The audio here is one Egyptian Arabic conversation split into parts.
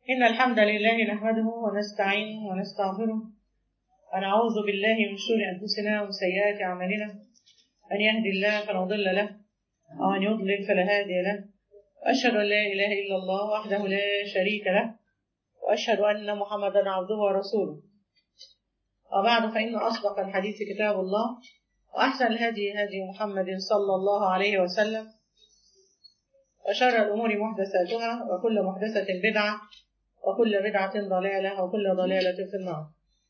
إن الحمد لله نحمده ونستعينه ونستغفره ونعوذ بالله من شرور أنفسنا ومن سيئات أعمالنا من يهدي الله فلا مضل له ومن يضلل فلا هادي له وأشهد أن لا إله إلا الله وحده لا شريك له وأشهد أن محمدا عبده ورسوله وبعد فإن أصدق الحديث كتاب الله وأحسن الهدي هدي محمد صلى الله عليه وسلم وشر الأمور محدثاتها وكل محدثة بدعة وكل بدعة ضلالة وكل ضلالة في النار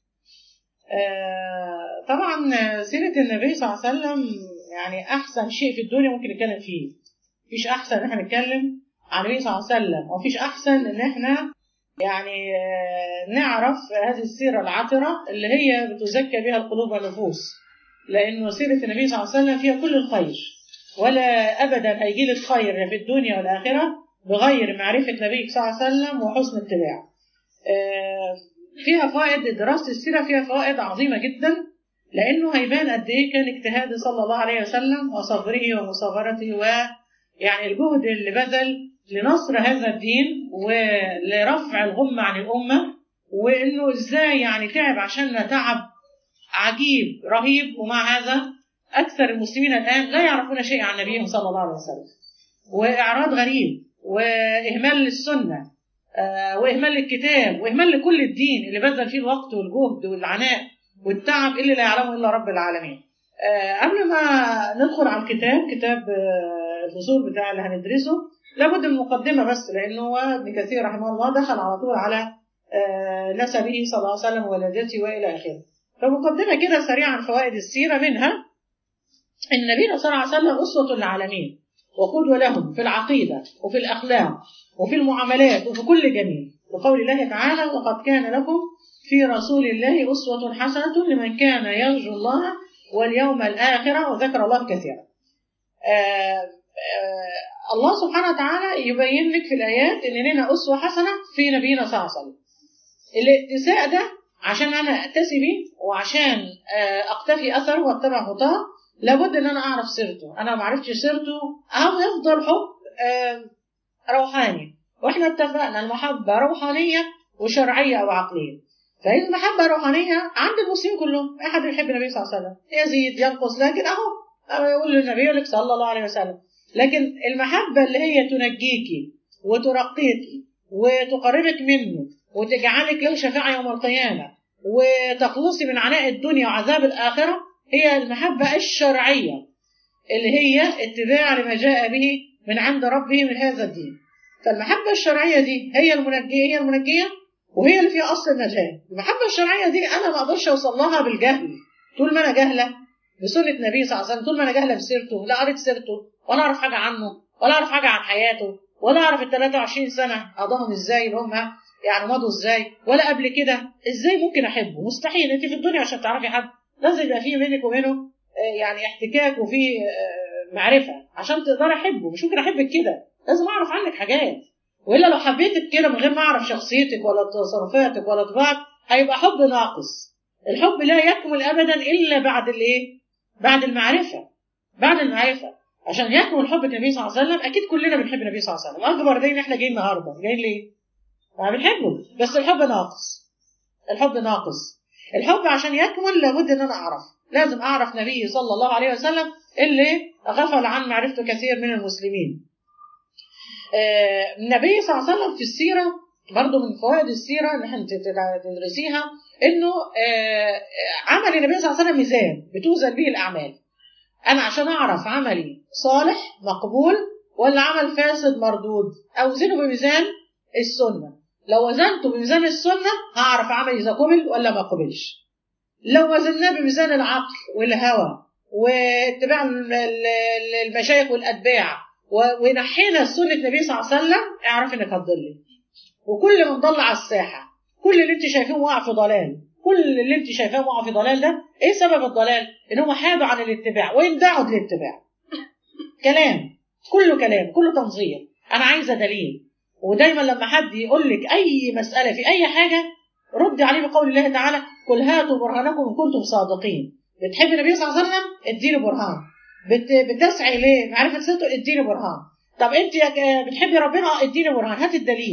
آه طبعا سيرة النبي صلى الله عليه وسلم يعني أحسن شيء في الدنيا ممكن نتكلم فيه مفيش أحسن إن احنا نتكلم عن النبي صلى الله عليه وسلم ومفيش أحسن إن احنا يعني آه نعرف هذه السيرة العطرة اللي هي بتزكى بها القلوب والنفوس لأنه سيرة النبي صلى الله عليه وسلم فيها كل الخير ولا أبدا هيجي لك خير في الدنيا والآخرة بغير معرفة نبيك صلى الله عليه وسلم وحسن اتباعه فيها فوائد دراسة السيرة فيها فوائد عظيمة جدا لأنه هيبان قد إيه كان اجتهاد صلى الله عليه وسلم وصبره ومصابرته ويعني الجهد اللي بذل لنصر هذا الدين ولرفع الغمة عن الأمة وإنه إزاي يعني تعب عشان تعب عجيب رهيب ومع هذا أكثر المسلمين الآن لا يعرفون شيء عن نبيهم صلى الله عليه وسلم وإعراض غريب وإهمال للسنة وإهمال للكتاب وإهمال لكل الدين اللي بذل فيه الوقت والجهد والعناء والتعب اللي لا يعلمه إلا رب العالمين قبل ما ندخل على الكتاب كتاب الفصول بتاع اللي هندرسه لابد من مقدمة بس لأنه ابن كثير رحمه الله دخل على طول على نسبه صلى الله عليه وسلم وولادته وإلى آخره فمقدمة كده سريعا فوائد السيرة منها النبي صلى الله عليه وسلم أسوة للعالمين وقدوة لهم في العقيدة وفي الأخلاق وفي المعاملات وفي كل جميل لقول الله تعالى وقد كان لكم في رسول الله أسوة حسنة لمن كان يرجو الله واليوم الآخرة وذكر الله كثيرا آآ آآ الله سبحانه وتعالى يبين لك في الآيات إن لنا أسوة حسنة في نبينا صلى الله عليه وسلم الاتساء ده عشان أنا أتسي بيه وعشان أقتفي أثره وأتبع خطاه لابد ان انا اعرف سيرته انا ما عرفتش سيرته او يفضل حب روحاني واحنا اتفقنا المحبه روحانيه وشرعيه او عقليه فهي المحبه روحانيه عند المسلمين كلهم اي حد بيحب النبي صلى الله عليه وسلم يزيد ينقص لكن اهو يقول للنبي يقول لك صلى الله عليه وسلم لكن المحبه اللي هي تنجيكي وترقيكي وتقربك منه وتجعلك له شفاعه يوم القيامه وتخلصي من عناء الدنيا وعذاب الاخره هي المحبة الشرعية اللي هي اتباع لما جاء به من عند ربه من هذا الدين فالمحبة الشرعية دي هي المنجية هي المنجية وهي اللي فيها أصل النجاة المحبة الشرعية دي أنا ما أقدرش أوصل لها بالجهل طول ما أنا جاهلة بسنة النبي صلى الله عليه وسلم طول ما أنا جاهلة بسيرته لا قريت سيرته ولا أعرف حاجة عنه ولا أعرف حاجة عن حياته ولا أعرف ال 23 سنة قضاهم إزاي اللي هم يعني مضوا إزاي ولا قبل كده إزاي ممكن أحبه مستحيل أنت في الدنيا عشان تعرفي حد لازم يبقى فيه بينك وبينه يعني احتكاك وفي معرفة عشان تقدر أحبه مش ممكن أحبك كده لازم أعرف عنك حاجات وإلا لو حبيتك كده من غير ما أعرف شخصيتك ولا تصرفاتك ولا طباعك هيبقى حب ناقص الحب لا يكمل أبدا إلا بعد الإيه؟ بعد المعرفة بعد المعرفة عشان يكمل حب النبي صلى الله عليه وسلم أكيد كلنا بنحب النبي صلى الله عليه وسلم أكبر دليل إحنا جايين النهاردة جايين ليه؟ ما بنحبه بس الحب ناقص الحب ناقص الحب عشان يكمل لابد ان انا اعرف لازم اعرف نبي صلى الله عليه وسلم اللي غفل عن معرفته كثير من المسلمين آه النبي صلى الله عليه وسلم في السيره برضه من فوائد السيره اللي احنا تدرسيها انه آه عمل النبي صلى الله عليه وسلم ميزان بتوزن به الاعمال انا عشان اعرف عملي صالح مقبول ولا عمل فاسد مردود اوزنه بميزان السنه لو وزنته بميزان السنة هعرف عملي إذا قبل ولا ما قبلش لو وزناه بميزان العقل والهوى واتباع المشايخ والأتباع ونحينا سنة النبي صلى الله عليه وسلم اعرف انك هتضلي وكل من ضل على الساحة كل اللي انت شايفاه وقع في ضلال كل اللي انت شايفاه وقع في ضلال ده ايه سبب الضلال ان هم حادوا عن الاتباع ويندعوا للاتباع كلام كله كلام كله تنظير انا عايزه دليل ودايما لما حد يقول لك اي مساله في اي حاجه ردي عليه بقول الله تعالى قل هاتوا برهانكم ان كنتم صادقين بتحب النبي صلى الله عليه وسلم اديله برهان بت... بتسعي ليه معرفه سيرته اديله برهان طب انت بتحبي ربنا اديني برهان هات الدليل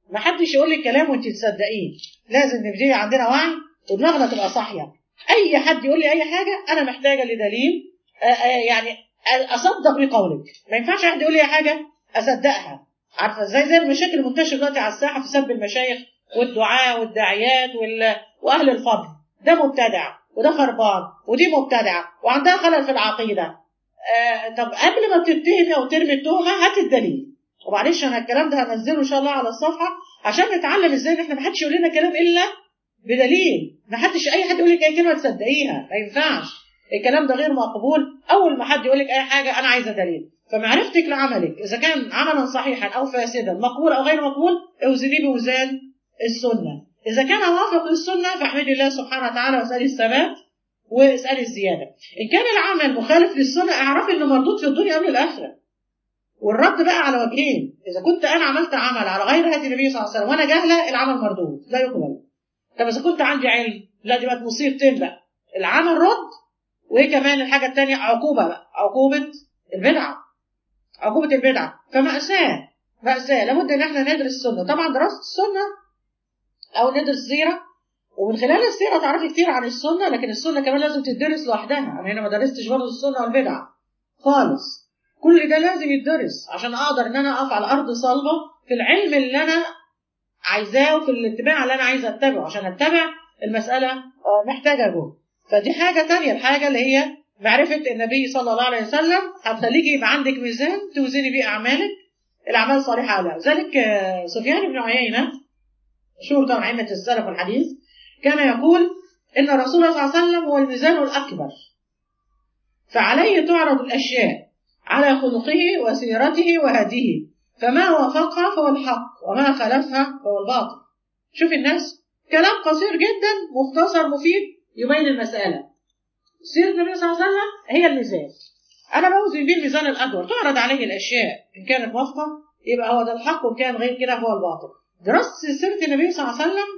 ما حدش يقول لك كلام وانت تصدقيه لازم نبتدي عندنا وعي ودماغنا تبقى صاحيه اي حد يقول لي اي حاجه انا محتاجه لدليل آه، آه، يعني اصدق بقولك ما ينفعش حد يقول لي اي حاجه اصدقها عارفه ازاي زي المشاكل المنتشره دلوقتي على الساحه في سب المشايخ والدعاء والداعيات وال... واهل الفضل ده مبتدع وده خربان ودي مبتدعه وعندها خلل في العقيده آه طب قبل ما تتهمي او ترمي التهمه هات الدليل ومعلش انا الكلام ده هنزله ان شاء الله على الصفحه عشان نتعلم ازاي ان احنا ما حدش يقول لنا كلام الا بدليل ما حدش اي حد يقول لك اي كلمه تصدقيها ما ينفعش الكلام ده غير مقبول اول ما حد يقول لك اي حاجه انا عايزه دليل فمعرفتك لعملك اذا كان عملا صحيحا او فاسدا مقبول او غير مقبول اوزنيه بوزان السنه اذا كان موافق للسنه فاحمدي الله سبحانه وتعالى واسالي الثبات واسالي الزياده ان كان العمل مخالف للسنه اعرفي انه مردود في الدنيا قبل الاخره والرد بقى على وجهين اذا كنت انا عملت عمل على غير هدي النبي صلى الله عليه وسلم وانا جاهله العمل مردود لا يقبل طب اذا كنت عندي علم لا دي بقت مصيبتين بقى العمل رد وايه كمان الحاجه الثانيه عقوبه بقى عقوبه البدعه عقوبه البدعه فماساه ماساه لابد ان احنا ندرس السنه طبعا دراسه السنه او ندرس سيره ومن خلال السيره تعرفي كتير عن السنه لكن السنه كمان لازم تدرس لوحدها انا هنا ما درستش برضه السنه والبدعه خالص كل ده لازم يدرس عشان اقدر ان انا اقف على ارض صلبه في العلم اللي انا عايزاه وفي الاتباع اللي انا عايزه اتبعه عشان اتبع المساله محتاجه جهد فدي حاجه تانية الحاجه اللي هي معرفه النبي صلى الله عليه وسلم هتخليكي يبقى عندك ميزان توزني بيه اعمالك الاعمال الصالحه عليها ذلك سفيان بن عيينه مشهور طبعا ائمه السلف والحديث كان يقول ان رسول الله صلى الله عليه وسلم هو الميزان الاكبر فعليه تعرض الاشياء على خلقه وسيرته وهديه فما وافقها فهو الحق وما خالفها فهو الباطل شوف الناس كلام قصير جدا مختصر مفيد يبين المسألة سيرة النبي صلى الله عليه وسلم هي الميزان أنا بوزن بيه الميزان الأكبر تعرض عليه الأشياء إن كانت موافقة يبقى هو ده الحق وإن كان غير كده هو الباطل دراسة سيرة النبي صلى الله عليه وسلم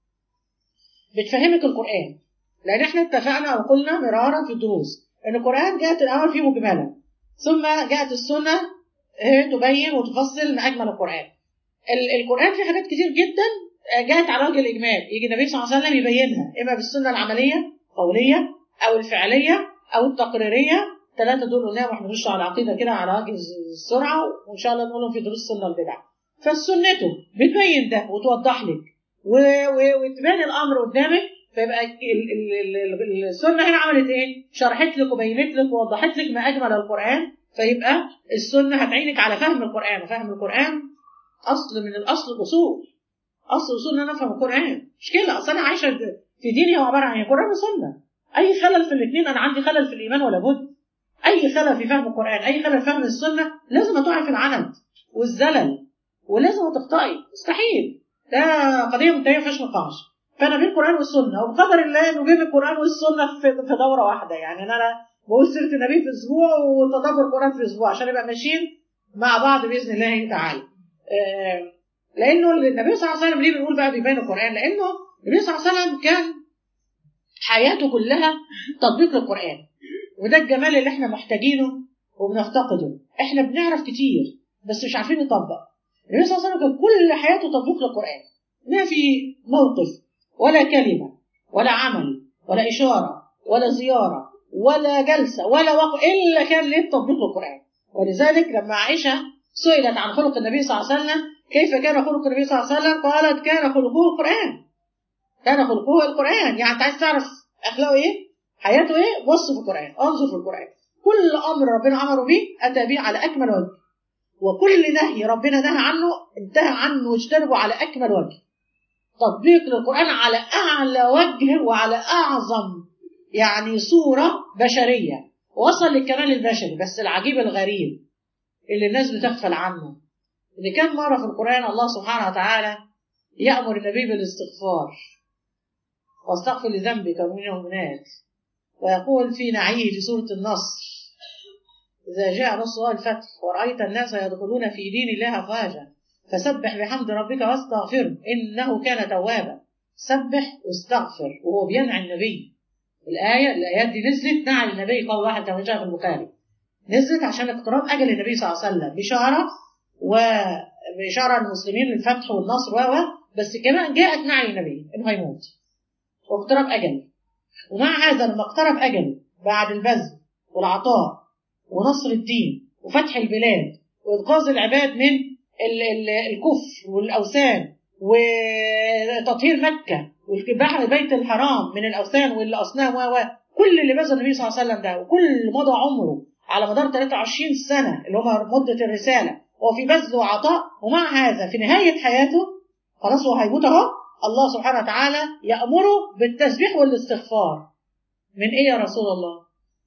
بتفهمك القرآن لأن احنا اتفقنا وقلنا مرارا في الدروس إن القرآن جاءت الأول فيه مجملا ثم جاءت السنة تبين وتفصل ما أجمل القرآن القرآن فيه حاجات كتير جدا جاءت على وجه الإجمال يجي النبي صلى الله عليه وسلم يبينها إما بالسنة العملية قولية أو الفعلية أو التقريرية ثلاثة دول قلناهم واحنا بنشرح على العقيدة كده على وجه السرعة وإن شاء الله نقولهم في دروس السنة والبدع فالسنته بتبين ده وتوضح لك وتبان الأمر قدامك فيبقى السنة هنا عملت إيه؟ شرحت لك وبينت لك ووضحت لك ما أجمل القرآن فيبقى السنة هتعينك على فهم القرآن وفهم القرآن أصل من الأصل الأصول أصل أصول إن أنا أفهم القرآن مش كده أصل أنا عايشة في ديني هو عبارة عن قرآن وسنة أي خلل في الاثنين أنا عندي خلل في الإيمان ولا بد أي خلل في فهم القرآن أي خلل في فهم السنة لازم أتقعي في العنت والزلل ولازم تخطئي مستحيل ده قضية منتهية ما فيهاش نقاش فأنا بين القرآن والسنة وبقدر الله إنه جيب القرآن والسنة في دورة واحدة يعني إن أنا بقول سيرة النبي في أسبوع وتدبر القرآن في أسبوع عشان نبقى ماشيين مع بعض بإذن الله تعالى. آه لأنه النبي صلى الله عليه وسلم ليه بنقول بقى بيبين القرآن؟ لأنه النبي صلى الله عليه وسلم كان حياته كلها تطبيق للقرآن. وده الجمال اللي احنا محتاجينه وبنفتقده. احنا بنعرف كتير بس مش عارفين نطبق. النبي صلى الله عليه وسلم كان كل حياته تطبيق للقرآن. ما في موقف ولا كلمة ولا عمل ولا إشارة ولا زيارة ولا جلسة ولا وقت إلا كان ليه تطبيق القرآن ولذلك لما عائشة سئلت عن خلق النبي صلى الله عليه وسلم كيف كان خلق النبي صلى الله عليه وسلم قالت كان خلقه القرآن كان خلقه القرآن يعني أنت عايز تعرف أخلاقه إيه حياته إيه بص في القرآن انظر في القرآن كل أمر ربنا أمره به أتى به على أكمل وجه وكل نهي ربنا نهى عنه انتهى عنه واجتنبه على أكمل وجه تطبيق للقرآن على أعلى وجه وعلى أعظم يعني صورة بشرية وصل للكمال البشري بس العجيب الغريب اللي الناس بتغفل عنه إن كان مرة في القرآن الله سبحانه وتعالى يأمر النبي بالاستغفار واستغفر لذنبك ومن المؤمنات ويقول في نعيه في سورة النصر إذا جاء نصر الفتح ورأيت الناس يدخلون في دين الله أفواجا فسبح بحمد ربك واستغفره إنه كان توابا سبح واستغفر وهو بينعي النبي الآية الآيات دي نزلت نعى النبي قول واحد كما جاء في البخاري نزلت عشان اقتراب أجل النبي صلى الله عليه وسلم بشارة بإشارة للمسلمين للفتح والنصر و بس كمان جاءت نعي النبي إنه هيموت واقترب أجل ومع هذا لما اقترب أجل بعد البذل والعطاء ونصر الدين وفتح البلاد وإنقاذ العباد من الكفر والأوثان وتطهير مكة والبحر بيت الحرام من الأوثان والأصنام و كل اللي بذل النبي صلى الله عليه وسلم ده وكل مضى عمره على مدار 23 سنة اللي هم مدة الرسالة هو في بذل وعطاء ومع هذا في نهاية حياته خلاص هو هيموت اهو الله سبحانه وتعالى يأمره بالتسبيح والاستغفار من ايه يا رسول الله؟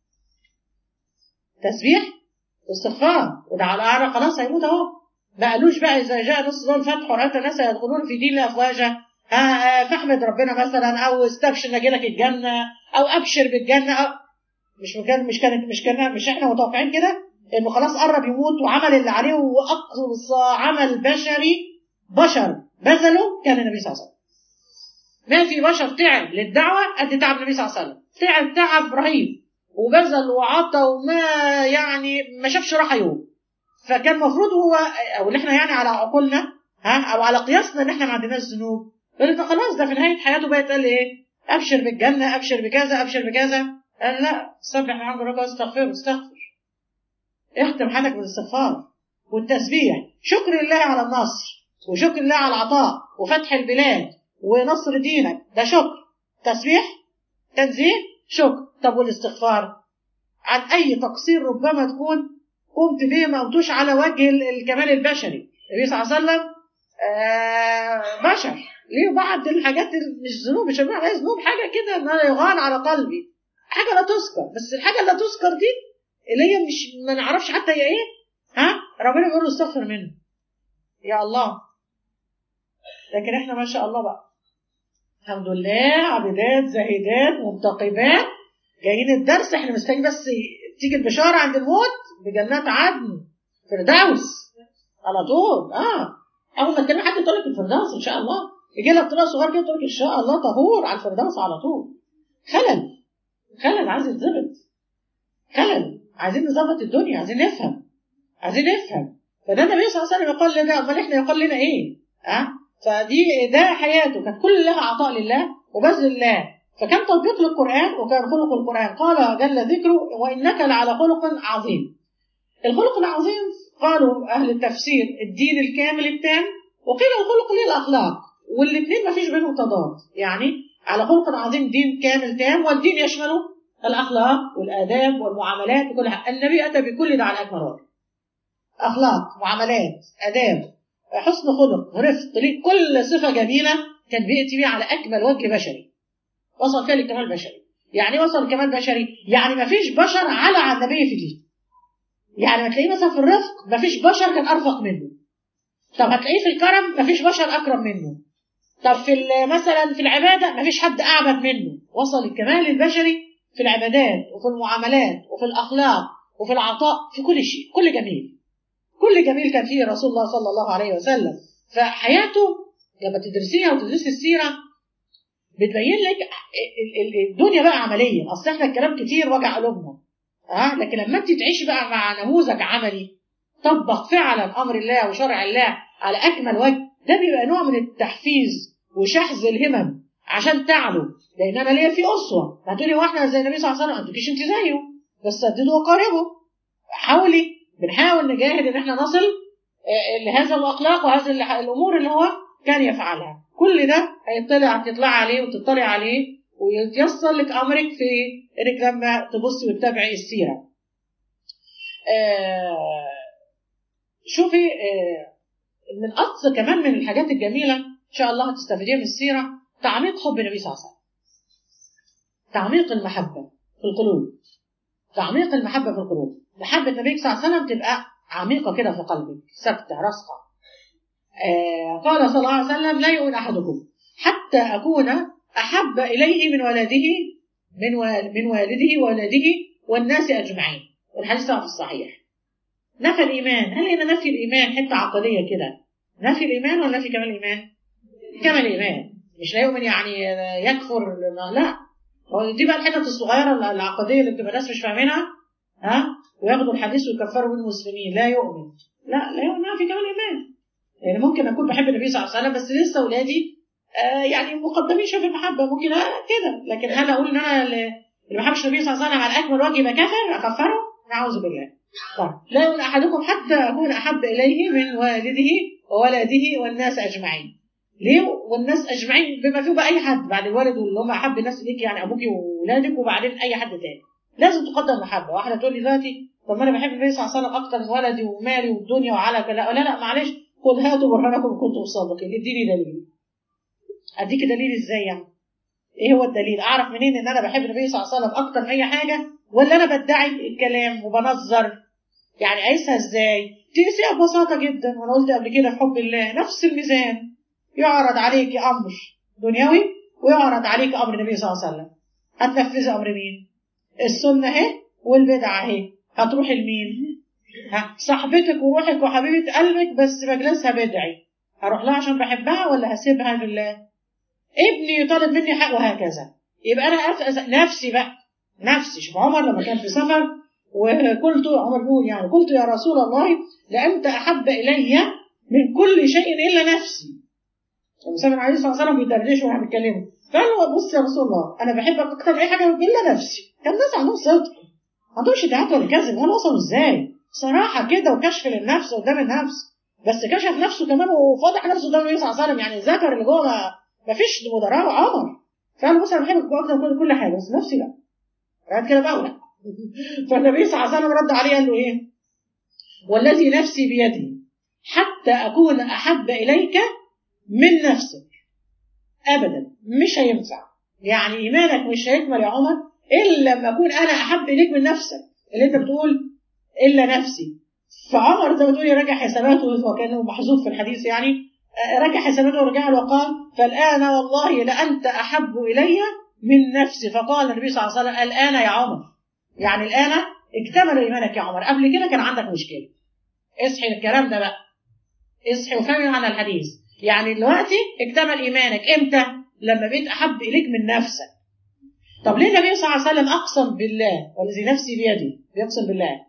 تسبيح واستغفار وده على الأعلى خلاص هيموت اهو ما قالوش بقى إذا جاء نص ذو الفتح ورأيت الناس يدخلون في دين الله أفواجا فاحمد ربنا مثلا أو استبشر نجيلك الجنة أو أبشر بالجنة أو مش كان مش كانت مش كان مش احنا متوقعين كده انه خلاص قرب يموت وعمل اللي عليه واقصى عمل بشري بشر بذله كان النبي صلى الله عليه وسلم ما في بشر تعب للدعوه قد تعب النبي صلى الله عليه وسلم تعب تعب رهيب وبذل وعطى وما يعني ما شافش راحه يوم فكان المفروض هو او اللي احنا يعني على عقولنا ها او على قياسنا ان احنا ما عندناش ذنوب قال ده خلاص ده في نهايه حياته بقى قال ايه ابشر بالجنه ابشر بكذا ابشر بكذا قال لا سبح الحمد لله واستغفر استغفر اختم حالك بالاستغفار والتسبيح شكر الله على النصر وشكر الله على العطاء وفتح البلاد ونصر دينك ده شكر تسبيح تنزيه شكر طب والاستغفار عن اي تقصير ربما تكون قمت به ما قمتوش على وجه الكمال البشري النبي صلى الله عليه وسلم آه بشر ليه بعض الحاجات مش ذنوب مش عليها ذنوب حاجه كده ما يغان على قلبي حاجه لا تذكر بس الحاجه اللي لا تذكر دي اللي هي مش ما نعرفش حتى هي ايه ها ربنا بيقول له استغفر منه يا الله لكن احنا ما شاء الله بقى الحمد لله عبيدات زاهدات منتقبات جايين الدرس احنا مستنيين بس تيجي البشاره عند الموت بجنات عدن فردوس على طول اه اول ما تكلم حد تقول لك الفردوس ان شاء الله يجي لك طلع صغير كده تقول لك ان شاء الله طهور على الفردوس على طول خلل خلل عايز يتظبط خلل عايزين نظبط الدنيا عايزين نفهم عايزين نفهم فده النبي صلى الله عليه وسلم يقول لنا امال احنا يقول لنا ايه؟ ها؟ فدي ده حياته كانت كلها عطاء لله وبذل الله فكان تطبيق للقران وكان خلق القران قال جل ذكره وانك لعلى خلق عظيم الخلق العظيم قالوا اهل التفسير الدين الكامل التام وقيل الخلق ليه الاخلاق والاثنين ما فيش بينهم تضاد يعني على خلق عظيم دين كامل تام والدين يشمله الاخلاق والاداب والمعاملات وكل حاجه النبي اتى بكل ده على اكمل وجه اخلاق معاملات اداب حسن خلق رفق ليه كل صفه جميله كان بياتي بيها على اكمل وجه بشري وصل فيها للكمال البشري يعني وصل الكمال البشري يعني ما فيش بشر على على النبي في دي يعني ما تلاقيه مثلا في الرفق ما فيش بشر كان ارفق منه طب هتلاقيه في الكرم ما فيش بشر اكرم منه طب في مثلا في العباده ما فيش حد اعبد منه وصل الكمال البشري في العبادات وفي المعاملات وفي الاخلاق وفي العطاء في كل شيء كل جميل كل جميل كان فيه رسول الله صلى الله عليه وسلم فحياته لما تدرسيها وتدرسي السيره بتبين لك الدنيا بقى عمليه اصل احنا الكلام كتير وجع قلوبنا ها أه؟ لكن لما انت تعيشي بقى مع نموذج عملي طبق فعلا امر الله وشرع الله على اكمل وجه ده بيبقى نوع من التحفيز وشحذ الهمم عشان تعلو لان انا ليا في اسوه هتقولي واحنا زي النبي صلى الله عليه وسلم ما تجيش انت زيه بس سددوا وقاربوا حاولي بنحاول نجاهد ان احنا نصل لهذا الاخلاق وهذه الامور اللي هو كان يفعلها كل ده هيطلع تطلع عليه وتطلع عليه ويتيسر لك امرك في انك لما تبصي وتتابعي السيره آه شوفي آه من اقصى كمان من الحاجات الجميله ان شاء الله هتستفيديها من السيره تعميق حب النبي صلى الله عليه وسلم تعميق المحبه في القلوب تعميق المحبه في القلوب محبه النبي صلى الله عليه وسلم تبقى عميقه كده في قلبك ثابته راسخه آه قال صلى الله عليه وسلم لا يؤمن احدكم حتى اكون احب اليه من ولده من من والده وولده والناس اجمعين والحديث في الصحيح نفى الايمان هل هنا نفي الايمان حته عقليه كده نفي الايمان ولا نفي كمال الايمان كمال الايمان مش لا يؤمن يعني يكفر لا هو دي بقى الحتت الصغيره العقديه اللي بتبقى الناس مش فاهمينها ها وياخدوا الحديث ويكفروا من المسلمين لا يؤمن لا لا يؤمن في كمال الايمان يعني ممكن اكون بحب النبي صلى الله عليه وسلم بس لسه اولادي آه يعني مقدمين شويه في المحبه ممكن آه كده لكن هل اقول ان انا اللي ما بحبش النبي صلى الله عليه وسلم على اكمل وجه يبقى كافر اكفره نعوذ بالله طيب لا يؤمن احدكم حتى اكون احب اليه من والده وولده والناس اجمعين ليه والناس اجمعين بما فيه بقى اي حد بعد الوالد واللي هم احب الناس ليك يعني ابوك واولادك وبعدين اي حد تاني لازم تقدم محبه واحده تقول لي دلوقتي طب ما انا بحب النبي صلى الله عليه وسلم اكتر من ولدي ومالي والدنيا وعلى كذا لا لا معلش خد هاتوا برهانكم ان كنتم صادقين اديني دليل اديك دليل ازاي يعني ايه هو الدليل اعرف منين ان انا بحب النبي صلى الله عليه وسلم اكتر من اي حاجه ولا انا بدعي الكلام وبنظر يعني اقيسها ازاي تقيسيها ببساطه جدا وانا قلت قبل كده في حب الله نفس الميزان يعرض عليك امر دنيوي ويعرض عليك امر النبي صلى الله عليه وسلم هتنفذي امر مين السنه اهي والبدعه اهي هتروحي لمين ها صاحبتك وروحك وحبيبه قلبك بس مجلسها بدعي هروح لها عشان بحبها ولا هسيبها لله ابني يطالب مني حق وهكذا يبقى انا أفأز نفسي بقى نفسي شوف عمر لما كان في سفر وقلت عمر بيقول يعني قلت يا رسول الله لأنت أحب إلي من كل شيء إلا نفسي مسلم عليه الصلاة والسلام بيدردش واحنا بنتكلموا فقال له بص يا رسول الله أنا بحبك أكتر من أي حاجة إلا نفسي كان الناس عندهم صدق ما عندهمش ادعاءات ولا كذب هل وصلوا إزاي؟ صراحة كده وكشف للنفس قدام النفس بس كشف نفسه كمان وفضح نفسه قدام النبي صلى الله عليه وسلم يعني ذكر اللي جوه ما ما فيش مدراء عمر فقال بص انا بحبك اكتر من كل حاجه بس نفسي لا قاعد كده بقى لا فالنبي صلى الله عليه وسلم رد عليه قال له ايه والذي نفسي بيده حتى اكون احب اليك من نفسك ابدا مش هينفع يعني ايمانك مش هيكمل يا عمر الا لما اكون انا احب اليك من نفسك اللي انت بتقول الا نفسي فعمر زي ما تقول يراجع حساباته وكانه محذوف في الحديث يعني رجع حساباته ورجع له وقال فالان والله لانت احب الي من نفسي فقال النبي صلى الله عليه وسلم الان يا عمر يعني الان اكتمل ايمانك يا عمر قبل كده كان عندك مشكله اصحي الكلام ده بقى اصحي وفهمي معنى الحديث يعني دلوقتي اكتمل ايمانك امتى لما بقيت احب اليك من نفسك طب ليه النبي صلى الله عليه وسلم اقسم بالله والذي نفسي بيده بيقسم بالله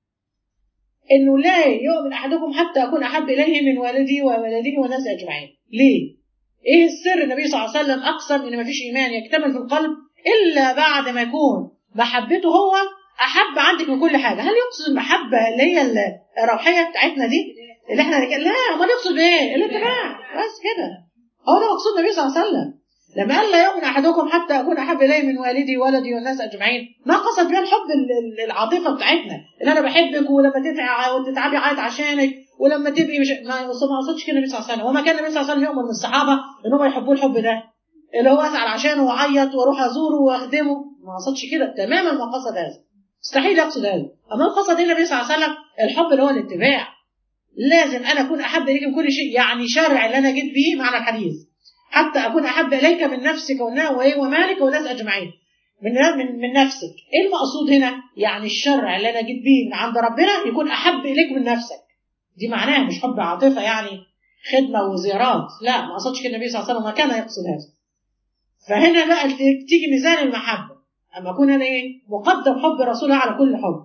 انه لا يؤمن احدكم حتى اكون احب اليه من والدي وولده والناس اجمعين ليه ايه السر النبي صلى الله عليه وسلم اقسم ان مفيش ايمان يكتمل في القلب الا بعد ما يكون محبته هو احب عندك من كل حاجه هل يقصد المحبه اللي هي الروحيه بتاعتنا دي اللي احنا لا امال يقصد ايه الاتباع بس كده هو ده مقصود النبي صلى الله عليه وسلم لما قال لا يؤمن احدكم حتى اكون احب اليه من والدي وولدي والناس اجمعين ما قصد بها الحب العاطفه بتاعتنا اللي انا بحبك ولما تتعب وتتعبي عيط عشانك ولما تبقي مش ما ما قصدش كده النبي صلى الله عليه وسلم وما كان النبي صلى الله عليه وسلم يؤمن من الصحابه ان هم يحبوا الحب ده اللي هو اسال عشانه واعيط واروح ازوره واخدمه ما قصدش كده تماما ما قصد هذا مستحيل يقصد هذا اما قصد ايه النبي صلى الله عليه وسلم الحب اللي هو الاتباع لازم انا اكون احب اليك من كل شيء يعني شرع اللي انا جيت بيه معنى الحديث حتى اكون احب اليك من نفسك ومالك والناس اجمعين من من من نفسك ايه المقصود هنا يعني الشرع اللي انا جيت بيه من عند ربنا يكون احب اليك من نفسك دي معناها مش حب عاطفه يعني خدمه وزيارات لا ما قصدش كده النبي صلى الله عليه وسلم ما كان يقصد هذا فهنا بقى تيجي ميزان المحبه اما اكون انا ايه مقدم حب رسول على كل حب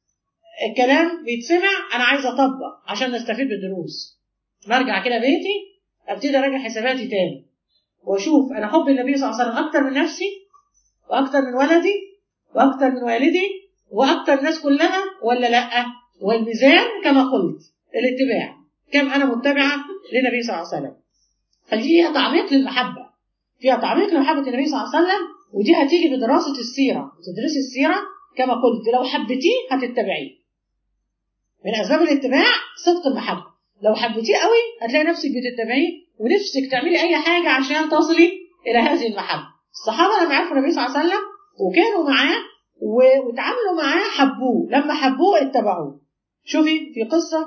الكلام بيتسمع انا عايز اطبق عشان نستفيد بالدروس برجع كده بيتي ابتدي اراجع حساباتي تاني واشوف انا حب النبي صلى الله عليه وسلم اكتر من نفسي واكتر من ولدي واكتر من والدي واكتر الناس كلها ولا لا والميزان كما قلت الاتباع كم انا متبعه للنبي صلى الله عليه وسلم فدي فيها تعميق للمحبه فيها تعميق لمحبه النبي صلى الله عليه وسلم ودي هتيجي بدراسه السيره تدرسي السيره كما قلت لو حبيتيه هتتبعيه من اسباب الاتباع صدق المحبه لو حبيتيه قوي هتلاقي نفسك بتتبعيه ونفسك تعملي اي حاجه عشان تصلي الى هذه المحبه الصحابه لما عرفوا النبي صلى الله عليه وسلم وكانوا معاه وتعاملوا معاه حبوه لما حبوه اتبعوه شوفي في قصه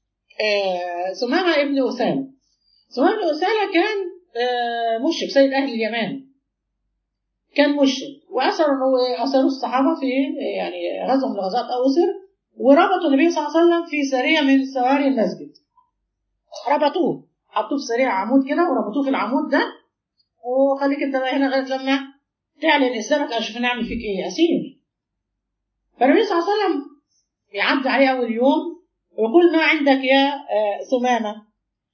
آه سمامه ابن اسامه سمامه ابن اسامه كان آه مشرك سيد اهل اليمن كان مشرك واسروا اسروا الصحابه في يعني غزوه من الغزوات او اسر وربطوا النبي صلى الله عليه وسلم في سريه من سواري المسجد ربطوه حطوه في سريع عمود كده وربطوه في العمود ده وخليك انت بقى هنا لغايه لما تعلن اسلامك اشوف نعمل فيك ايه اسير فالنبي صلى الله عليه وسلم يعدي عليه اول يوم ويقول ما عندك يا ثمامه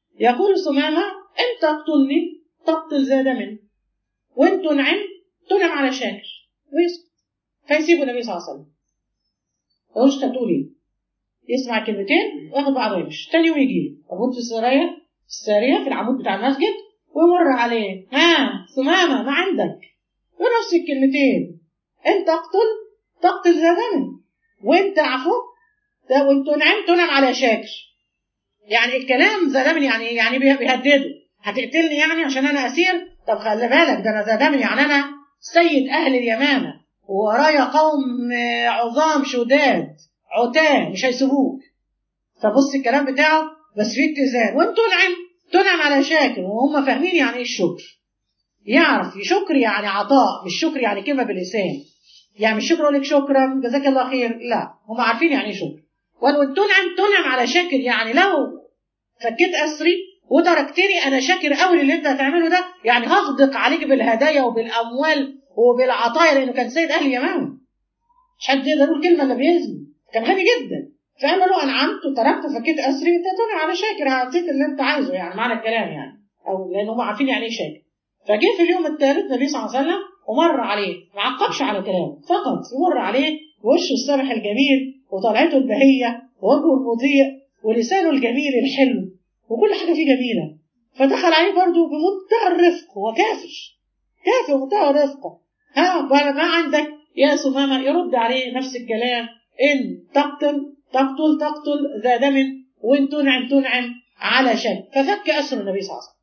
يقول سمامة إن تقتلني تقتل ذا دم وإن تنعم تنعم على شاكر ويسكت فيسيب النبي صلى الله عليه وسلم يقولش تقول ايه يسمع كلمتين وياخد بعضه ويمشي تاني يوم يجي له في السراية في السارية في العمود بتاع المسجد ويمر عليه ها سمامة ما عندك ونفس الكلمتين انت تقتل تقتل ذا دم وانت عفو وانت تنعم تنعم على شاكر يعني الكلام ذا دم يعني يعني بيهدده هتقتلني يعني عشان انا اسير طب خلي بالك ده انا ذا دم يعني انا سيد اهل اليمامه وورايا قوم عظام شداد عتاه مش هيسيبوك فبص الكلام بتاعه بس فيه اتزان وانت تنعم تنعم على شاكر وهم فاهمين يعني ايه الشكر يعرف شكر يعني عطاء مش شكر يعني كلمه باللسان يعني مش شكر اقول لك شكرا جزاك الله خير لا هم عارفين يعني ايه شكر ولو تنعم تنعم على شاكر يعني لو فكيت اسري وتركتني انا شاكر قوي اللي انت هتعمله ده يعني هغدق عليك بالهدايا وبالاموال وبالعطايا لانه كان سيد اهل اليمامه مش حد يقدر يقول كلمه الا بيزن كان غني جدا فقال له انعمت وتركت وفكيت اسري انت تنعم على شاكر هعطيك اللي انت عايزه يعني معنى الكلام يعني او لان هم عارفين يعني ايه شاكر فجه في اليوم الثالث النبي صلى الله عليه وسلم ومر عليه ما عقبش على كلامه فقط يمر عليه وشه السمح الجميل وطلعته البهيه ووجهه المضيء ولسانه الجميل الحلو وكل حاجه فيه جميله فدخل عليه برضه بمنتهى الرفق هو كافر كافر بمنتهى الرفق ها ما عندك يا سمامه يرد عليه نفس الكلام ان تقتل تقتل تقتل ذا دم وان تنعم تنعم على شك ففك اسر النبي صلى الله عليه وسلم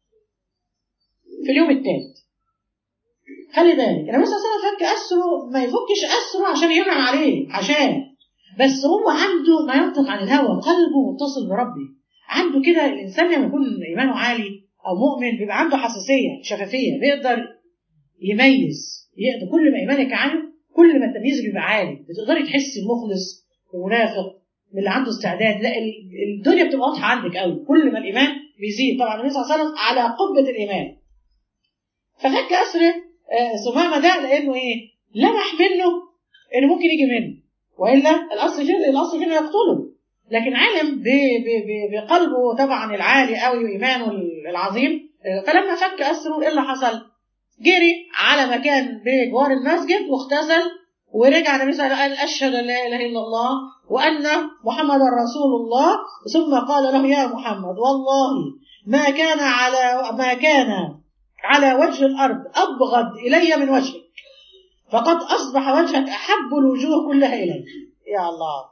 في اليوم الثالث خلي بالك النبي صلى الله عليه وسلم فك اسره ما يفكش اسره عشان ينعم عليه عشان بس هو عنده ما ينطق عن الهوى قلبه متصل بربه عنده كده الانسان لما يكون ايمانه عالي او مؤمن بيبقى عنده حساسيه شفافيه بيقدر يميز يقدر كل ما ايمانك عالي كل ما التمييز بيبقى عالي بتقدري تحسي المخلص المنافق من اللي عنده استعداد لا الدنيا بتبقى واضحه عندك قوي كل ما الايمان بيزيد طبعا النبي صلى الله عليه وسلم على قبه الايمان ففك اسر سمامه ده لانه ايه لمح منه انه ممكن يجي منه والا الاصل كده الاصل كده يقتله لكن علم بقلبه طبعا العالي قوي وايمانه العظيم فلما فك اسره ايه اللي حصل؟ جري على مكان بجوار المسجد واغتسل ورجع النبي صلى الله عليه وسلم قال اشهد ان لا اله الا الله وان محمدا رسول الله ثم قال له يا محمد والله ما كان على ما كان على وجه الارض ابغض الي من وجهك فقد اصبح وجهك احب الوجوه كلها الي يا الله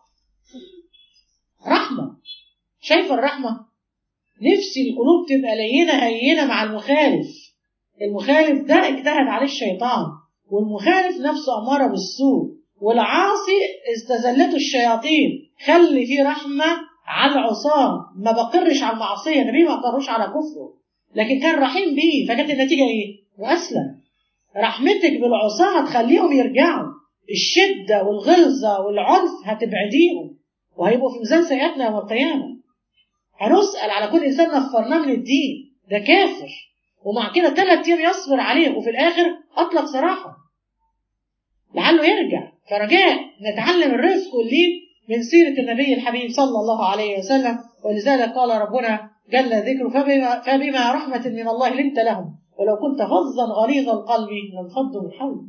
رحمه شايفه الرحمه نفسي القلوب تبقى لينه هينه مع المخالف المخالف ده اجتهد عليه الشيطان والمخالف نفسه أمارة بالسوء والعاصي استزلته الشياطين خلي فيه رحمة على العصاة ما بقرش على المعصية النبي ما أقرش على كفره لكن كان رحيم بيه فكانت النتيجة إيه؟ وأسلم رحمتك بالعصاة هتخليهم يرجعوا الشدة والغلظة والعنف هتبعديهم وهيبقوا في ميزان سيئاتنا يوم القيامة هنسأل على كل إنسان نفرناه من الدين ده كافر ومع كده ثلاث ايام يصبر عليه وفي الاخر اطلق سراحه لعله يرجع فرجاء نتعلم الرزق واللين من سيرة النبي الحبيب صلى الله عليه وسلم ولذلك قال ربنا جل ذكره فبما, فبما رحمة من الله لنت لهم ولو كنت غضا غليظ القلب لانفضوا من حولك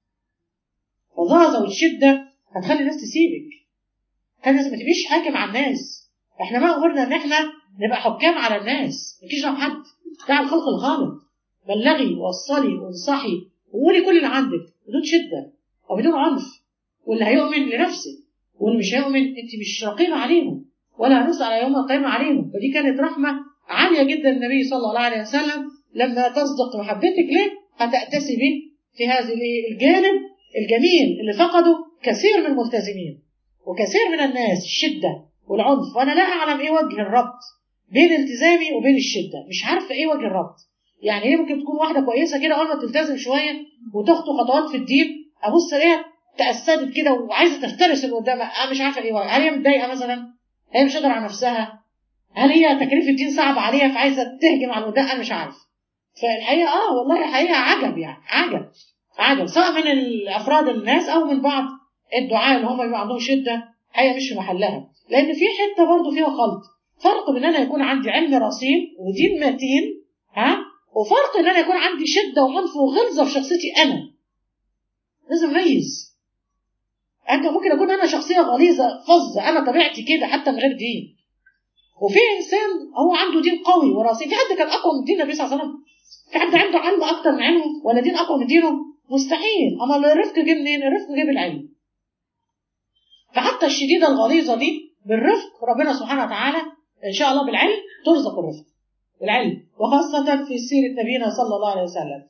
فالغلظة والشدة هتخلي الناس تسيبك كان الناس ما تبقيش حاكم على الناس احنا ما امرنا ان احنا نبقى حكام على الناس مفيش حد بتاع الخلق الخالق بلغي وصلي وانصحي وقولي كل اللي عندك بدون شده او بدون عنف واللي هيؤمن لنفسه واللي مش هيؤمن انت مش رقيبه عليهم ولا هنسال على يوم القيامه عليهم فدي كانت رحمه عاليه جدا النبي صلى الله عليه وسلم لما تصدق محبتك له هتأتسي به في هذا الجانب الجميل اللي فقده كثير من الملتزمين وكثير من الناس الشده والعنف وانا لا اعلم ايه وجه الربط بين التزامي وبين الشده مش عارفه ايه وجه الربط يعني هي ممكن تكون واحده كويسه كده اول ما تلتزم شويه وتخطو خطوات في الدين ابص الاقيها تأسدت كده وعايزه تفترس اللي قدامها انا مش عارفه ايه وجه. هل هي متضايقه مثلا هي مش قادره على نفسها هل هي تكليف الدين صعب عليها فعايزه تهجم على اللي انا مش عارف فالحقيقه اه والله الحقيقه عجب يعني عجب عجب سواء من افراد الناس او من بعض الدعاء اللي هم بيبقى عندهم شده هي مش في محلها لان في حته برضه فيها خلط فرق بين ان انا يكون عندي علم رصين ودين متين ها وفرق ان انا يكون عندي شده وعنف وغلظه في شخصيتي انا لازم اميز انت ممكن اكون انا شخصيه غليظه فظه انا طبيعتي كده حتى من غير دين وفي انسان هو عنده دين قوي وراسي في حد كان اقوى من دين النبي صلى الله عليه وسلم في حد عنده علم اكتر من علمه ولا دين اقوى من دينه مستحيل اما الرفق جه منين الرفق جه بالعلم فحتى الشديده الغليظه دي بالرفق ربنا سبحانه وتعالى ان شاء الله بالعلم ترزق الرفق بالعلم وخاصه في سيره نبينا صلى الله عليه وسلم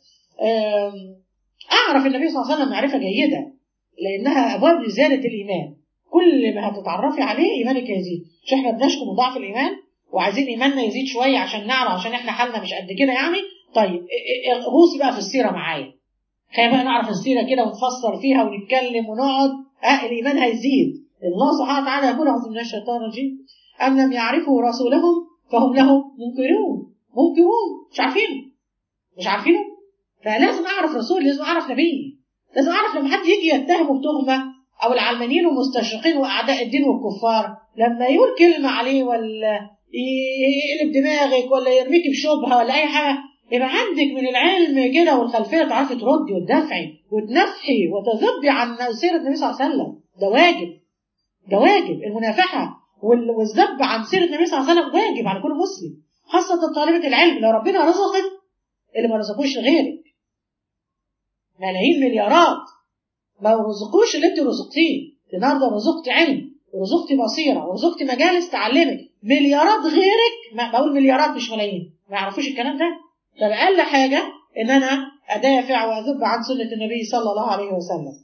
اعرف النبي صلى الله عليه وسلم معرفه جيده لانها ابواب لزياده الايمان كل ما هتتعرفي عليه ايمانك هيزيد مش احنا بنشكو من ضعف الايمان وعايزين ايماننا يزيد شويه عشان نعرف عشان احنا حالنا مش قد كده يعني طيب غوصي بقى في السيره معايا خلينا بقى نعرف السيره كده ونفسر فيها ونتكلم ونقعد اه الايمان هيزيد الله سبحانه وتعالى يقول اعوذ بالله الشيطان الرجيم ام لم يعرفوا رسولهم فهم له منكرون منكرون مش عارفينه مش عارفينه فلازم اعرف رسول لازم اعرف نبي لازم اعرف لما حد يجي يتهمه بتهمه او العلمانيين والمستشرقين واعداء الدين والكفار لما يقول كلمه عليه ولا يقلب دماغك ولا يرميك بشبهه ولا اي حاجه يبقى عندك من العلم كده والخلفيه تعرفي تردي وتدافعي وتنفحي وتذبي عن سيره النبي صلى الله عليه وسلم ده واجب ده واجب المنافحه والذب عن سيره النبي صلى الله عليه وسلم واجب على كل مسلم خاصه طالبه العلم لو ربنا رزقك اللي ما رزقوش لغيرك ملايين مليارات ما رزقوش اللي انت رزقتيه النهارده رزقت علم ورزقت بصيره ورزقت مجالس تعلمك مليارات غيرك ما بقول مليارات مش ملايين ما يعرفوش الكلام ده طب اقل حاجه ان انا ادافع واذب عن سنه النبي صلى الله عليه وسلم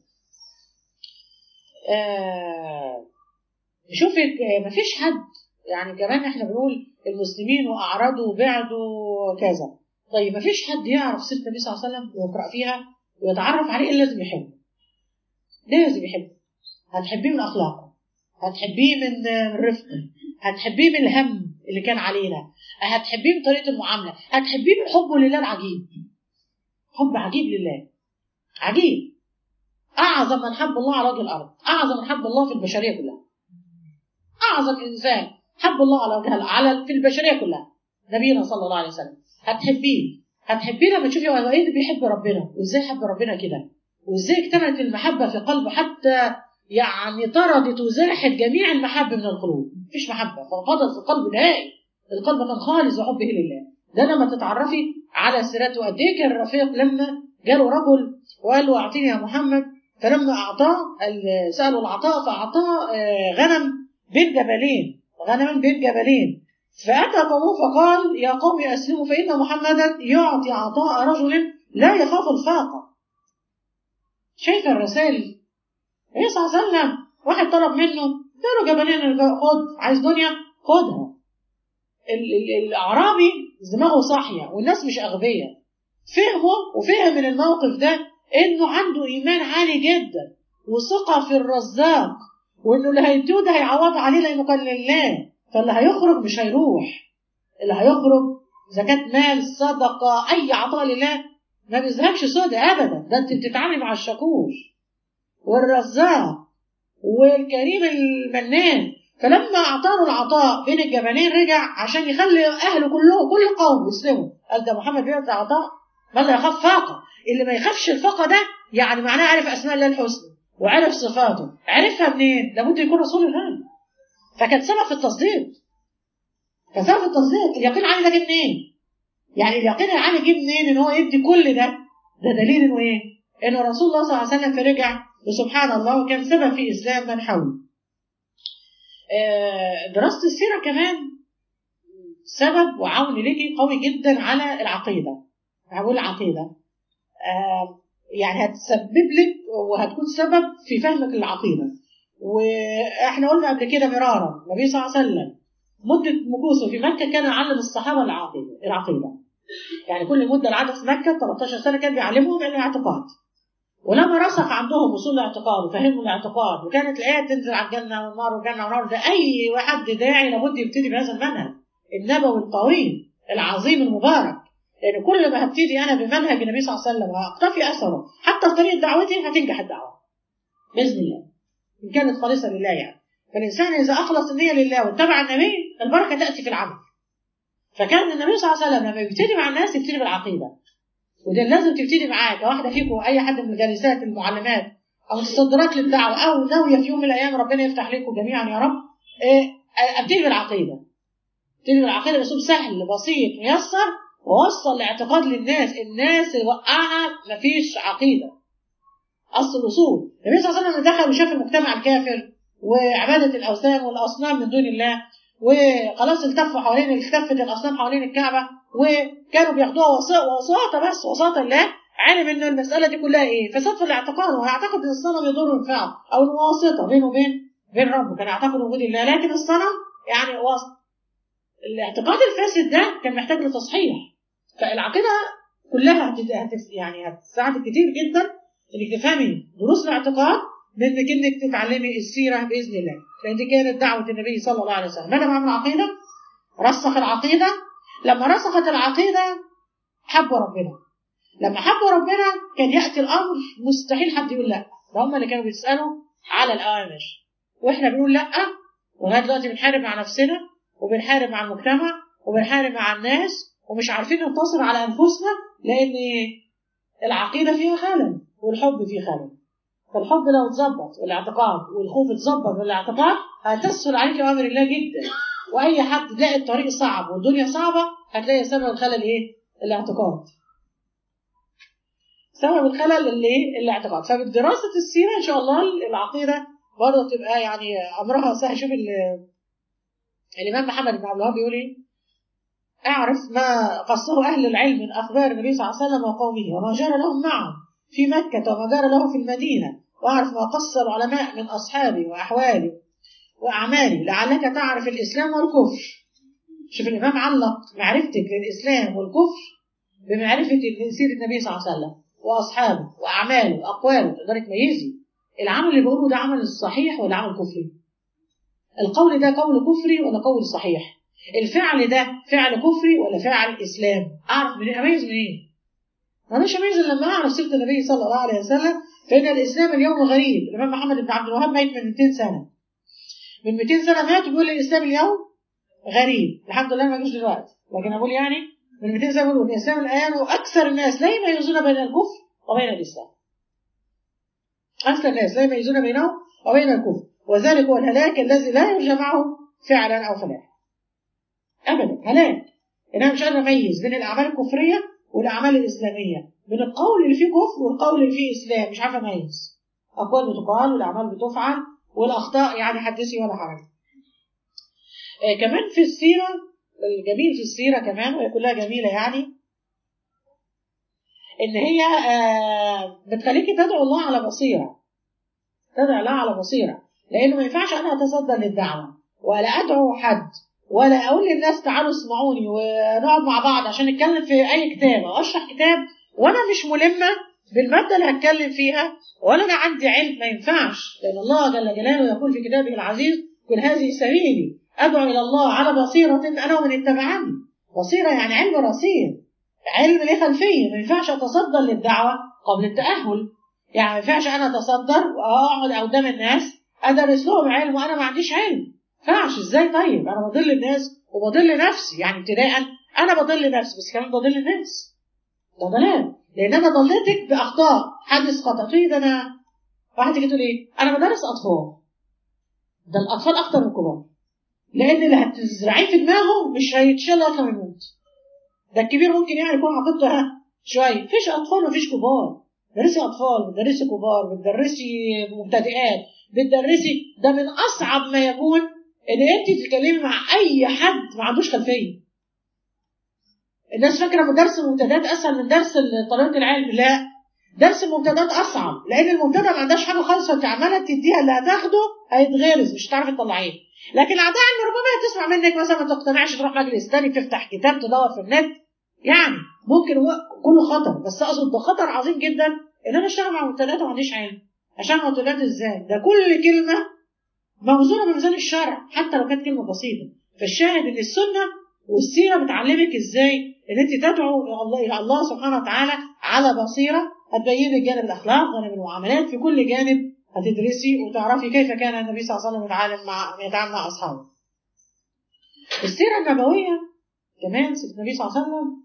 آه شوفك ما فيش حد يعني كمان احنا بنقول المسلمين واعرضوا وبعدوا كذا طيب ما فيش حد يعرف سيره النبي صلى الله عليه وسلم ويقرا فيها ويتعرف عليه الا لازم يحبه لازم يحبه هتحبيه من اخلاقه هتحبيه من رفقه هتحبيه من الهم اللي كان علينا هتحبيه من طريقه المعامله هتحبيه من حبه لله العجيب حب عجيب لله عجيب اعظم من حب الله على وجه الارض اعظم من حب الله في البشريه كلها اعظم انسان حب الله على وجه على في البشريه كلها نبينا صلى الله عليه وسلم هتحبيه هتحبيه لما تشوفي هو ايه اللي بيحب ربنا وازاي حب ربنا كده وازاي اكتملت المحبه في قلبه حتى يعني طردت وزرحت جميع المحبه من القلوب مفيش محبه ففضل في القلب نهائي القلب كان خالص وحبه لله ده لما تتعرفي على سيرته قد ايه كان الرفيق لما جاله رجل وقال له اعطيني يا محمد فلما اعطاه ساله العطاء فاعطاه غنم بين جبلين غنما بين جبلين فاتى قومه فقال يا قوم اسلموا فان محمدا يعطي عطاء رجل لا يخاف الفاقه شايفه الرسائل النبي صلى الله عليه وسلم واحد طلب منه اداله جبلين خد عايز دنيا خدها الاعرابي دماغه صاحيه والناس مش اغبياء فهموا وفهم من الموقف ده انه عنده ايمان عالي جدا وثقه في الرزاق وانه اللي هيديه ده هيعوض عليه لانه كان لله فاللي هيخرج مش هيروح اللي هيخرج زكاة مال صدقة أي عطاء لله ما بيذهبش سودة أبدا ده أنت بتتعاملي مع الشكور والرزاق والكريم المنان فلما أعطاه العطاء بين الجبلين رجع عشان يخلي أهله كلهم كل قوم يسلموا قال ده محمد بيعطي عطاء ما لا يخاف فاقة اللي ما يخافش الفاقة ده يعني معناه عارف أسماء الله الحسنى وعرف صفاته عرفها منين؟ لابد يكون رسول الله فكان سبب في التصديق كان سبب في التصديق اليقين العالي ده جه منين؟ يعني اليقين العالي جه منين ان هو يدي كل ده؟ ده دليل انه ايه؟ انه رسول الله صلى الله عليه وسلم فرجع وسبحان الله وكان سبب في اسلام من حوله. دراسه السيره كمان سبب وعون ليكي قوي جدا على العقيده. هقول العقيده. يعني هتسبب لك وهتكون سبب في فهمك للعقيده. واحنا قلنا قبل كده مرارا النبي صلى الله عليه وسلم مدة مكوثه في مكة كان يعلم الصحابة العقيدة العقيدة يعني كل مدة العدد في مكة 13 سنة كان بيعلمهم الاعتقاد ولما رسخ عندهم اصول الاعتقاد وفهموا الاعتقاد وكانت الايات تنزل على الجنه والنار والجنه والنار ده اي واحد داعي لابد يبتدي بهذا المنهج النبوي الطويل العظيم المبارك لان كل ما هبتدي انا بمنهج النبي صلى الله عليه وسلم واقتفي اثره حتى في طريقه دعوتي هتنجح الدعوه باذن الله ان كانت خالصه لله يعني فالانسان اذا اخلص النيه لله واتبع النبي البركه تاتي في العمل فكان النبي صلى الله عليه وسلم لما يبتدي مع الناس يبتدي بالعقيده وده لازم تبتدي معاه كواحده فيكم اي حد من الجالسات المعلمات او متصدرات للدعوه او ناويه في يوم من الايام ربنا يفتح لكم جميعا يا رب إيه، ابتدي بالعقيده ابتدي بالعقيده باسلوب سهل بسيط ميسر ووصل الاعتقاد للناس الناس اللي وقعها مفيش عقيده اصل الاصول النبي صلى الله عليه وسلم دخل وشاف المجتمع الكافر وعباده الاوثان والاصنام من دون الله وخلاص التفوا حوالين التفت الاصنام حوالين الكعبه وكانوا بياخدوها وساطه وساطه بس وساطه الله علم ان المساله دي كلها ايه؟ فساد في الاعتقاد وهيعتقد ان الصنم يضر وينفعه او انه واسطه بينه وبين بين ربه كان يعتقد وجود الله لكن الصنم يعني واسطه الاعتقاد الفاسد ده كان محتاج لتصحيح فالعقيده كلها هتت... هتف... يعني هتساعدك كتير جدا انك تفهمي دروس الاعتقاد بانك انك تتعلمي السيره باذن الله لان دي كانت دعوه النبي صلى الله عليه وسلم ماذا معنى العقيده؟ رسخ العقيده لما رسخت العقيده حبوا ربنا لما حبوا ربنا كان ياتي الامر مستحيل حد يقول لا ده هم اللي كانوا بيسالوا على الاوامر واحنا بنقول لا ولغايه دلوقتي بنحارب مع نفسنا وبنحارب مع المجتمع وبنحارب مع الناس ومش عارفين ننتصر على انفسنا لان العقيده فيها خلل والحب فيه خلل فالحب لو اتظبط والاعتقاد والخوف اتظبط والاعتقاد هتسهل عليك اوامر الله جدا واي حد تلاقي الطريق صعب والدنيا صعبه هتلاقي سبب الخلل ايه؟ الاعتقاد. سبب الخلل اللي ايه؟ الاعتقاد، فبدراسه السيره ان شاء الله العقيده برضه تبقى يعني امرها سهل شوف الامام محمد بن عبد الوهاب بيقول ايه؟ اعرف ما قصه اهل العلم من اخبار النبي صلى الله عليه وسلم وقومه وما جرى لهم معهم في مكه وما جرى له في المدينه واعرف ما قص العلماء من اصحابه واحواله واعماله لعلك تعرف الاسلام والكفر شوف الامام علق معرفتك للاسلام والكفر بمعرفه سيره النبي صلى الله عليه وسلم واصحابه واعماله واقواله تقدري تميزي العمل اللي بقوله ده عمل صحيح ولا عمل كفري القول ده قول كفري ولا قول صحيح الفعل ده فعل كفري ولا فعل اسلام اعرف منين اميز منين إيه؟ ما اقدرش اميز الا لما اعرف سيره النبي صلى الله عليه وسلم فان الاسلام اليوم غريب الامام محمد بن عبد الوهاب ميت من 200 سنه من 200 سنه مات وبيقول الاسلام اليوم غريب الحمد لله ما جوش دلوقتي لكن اقول يعني من 200 سنه بيقولوا الاسلام الان واكثر الناس لا يميزون بين الكفر وبين الاسلام اكثر الناس لا يميزون بينه وبين الكفر وذلك هو الهلاك الذي لا يرجى معه فعلا او فلاح ابدا هلاك انا مش قادر اميز بين الاعمال الكفريه والاعمال الاسلاميه بين القول اللي فيه كفر والقول اللي فيه اسلام مش عارفه اميز اقوال بتقال والاعمال بتفعل والاخطاء يعني حدثي ولا حرج آه كمان في السيره الجميل في السيره كمان وهي كلها جميله يعني ان هي آه بتخليكي تدعو الله على بصيره تدعو الله على بصيره لانه ما ينفعش انا اتصدى للدعوه ولا ادعو حد ولا اقول للناس تعالوا اسمعوني ونقعد مع بعض عشان نتكلم في اي كتاب او اشرح كتاب وانا مش ملمه بالماده اللي هتكلم فيها ولا انا عندي علم ما ينفعش لان الله جل جلاله يقول في كتابه العزيز قل هذه سبيلي ادعو الى الله على بصيره انا ومن اتبعني بصيره يعني علم رصيد علم ليه خلفيه ما ينفعش اتصدر للدعوه قبل التاهل يعني ما ينفعش انا اتصدر واقعد قدام الناس ادرس لهم علم وانا ما عنديش علم ينفعش ازاي طيب انا بضل الناس وبضل نفسي يعني ابتداء انا بضل نفسي بس كمان بضل الناس ده ضلال لان انا ضليتك باخطاء حدث خطا تقولي ده انا واحد تيجي تقول ايه انا بدرس اطفال ده الاطفال اخطر من الكبار لان اللي هتزرعيه في دماغه مش هيتشال اصلا يموت ده الكبير ممكن يعني يكون عقيدته ها شويه مفيش اطفال ومفيش كبار درسي اطفال بتدرسي كبار بتدرسي مبتدئات بتدرسي ده من اصعب ما يكون ان انت تتكلمي مع اي حد ما عندوش خلفيه الناس فاكره ان درس المبتدئات اسهل من درس طريقه العلم لا درس المبتدئات اصعب لان المبتدأ ما عندهاش حاجه خالص فانت عماله تديها اللي هتاخده هيتغرز مش هتعرفي تطلعيه لكن الاعداء علم ربما تسمع منك مثلا ما تقتنعش تروح مجلس تاني تفتح كتاب تدور في النت يعني ممكن هو كله خطر بس اقصد ده خطر عظيم جدا ان انا اشتغل مع مبتدئات وما عنديش علم عشان مبتدئات ازاي ده كل كلمه موزونه بميزان الشرع حتى لو كانت كلمه بسيطه فالشاهد ان السنه والسيره بتعلمك ازاي ان انت تدعو الله الى الله سبحانه وتعالى على بصيره هتبين لك جانب الاخلاق جانب المعاملات في كل جانب هتدرسي وتعرفي كيف كان النبي صلى الله عليه وسلم يتعامل مع يتعامل مع اصحابه. السيره النبويه كمان سيره النبي صلى الله عليه وسلم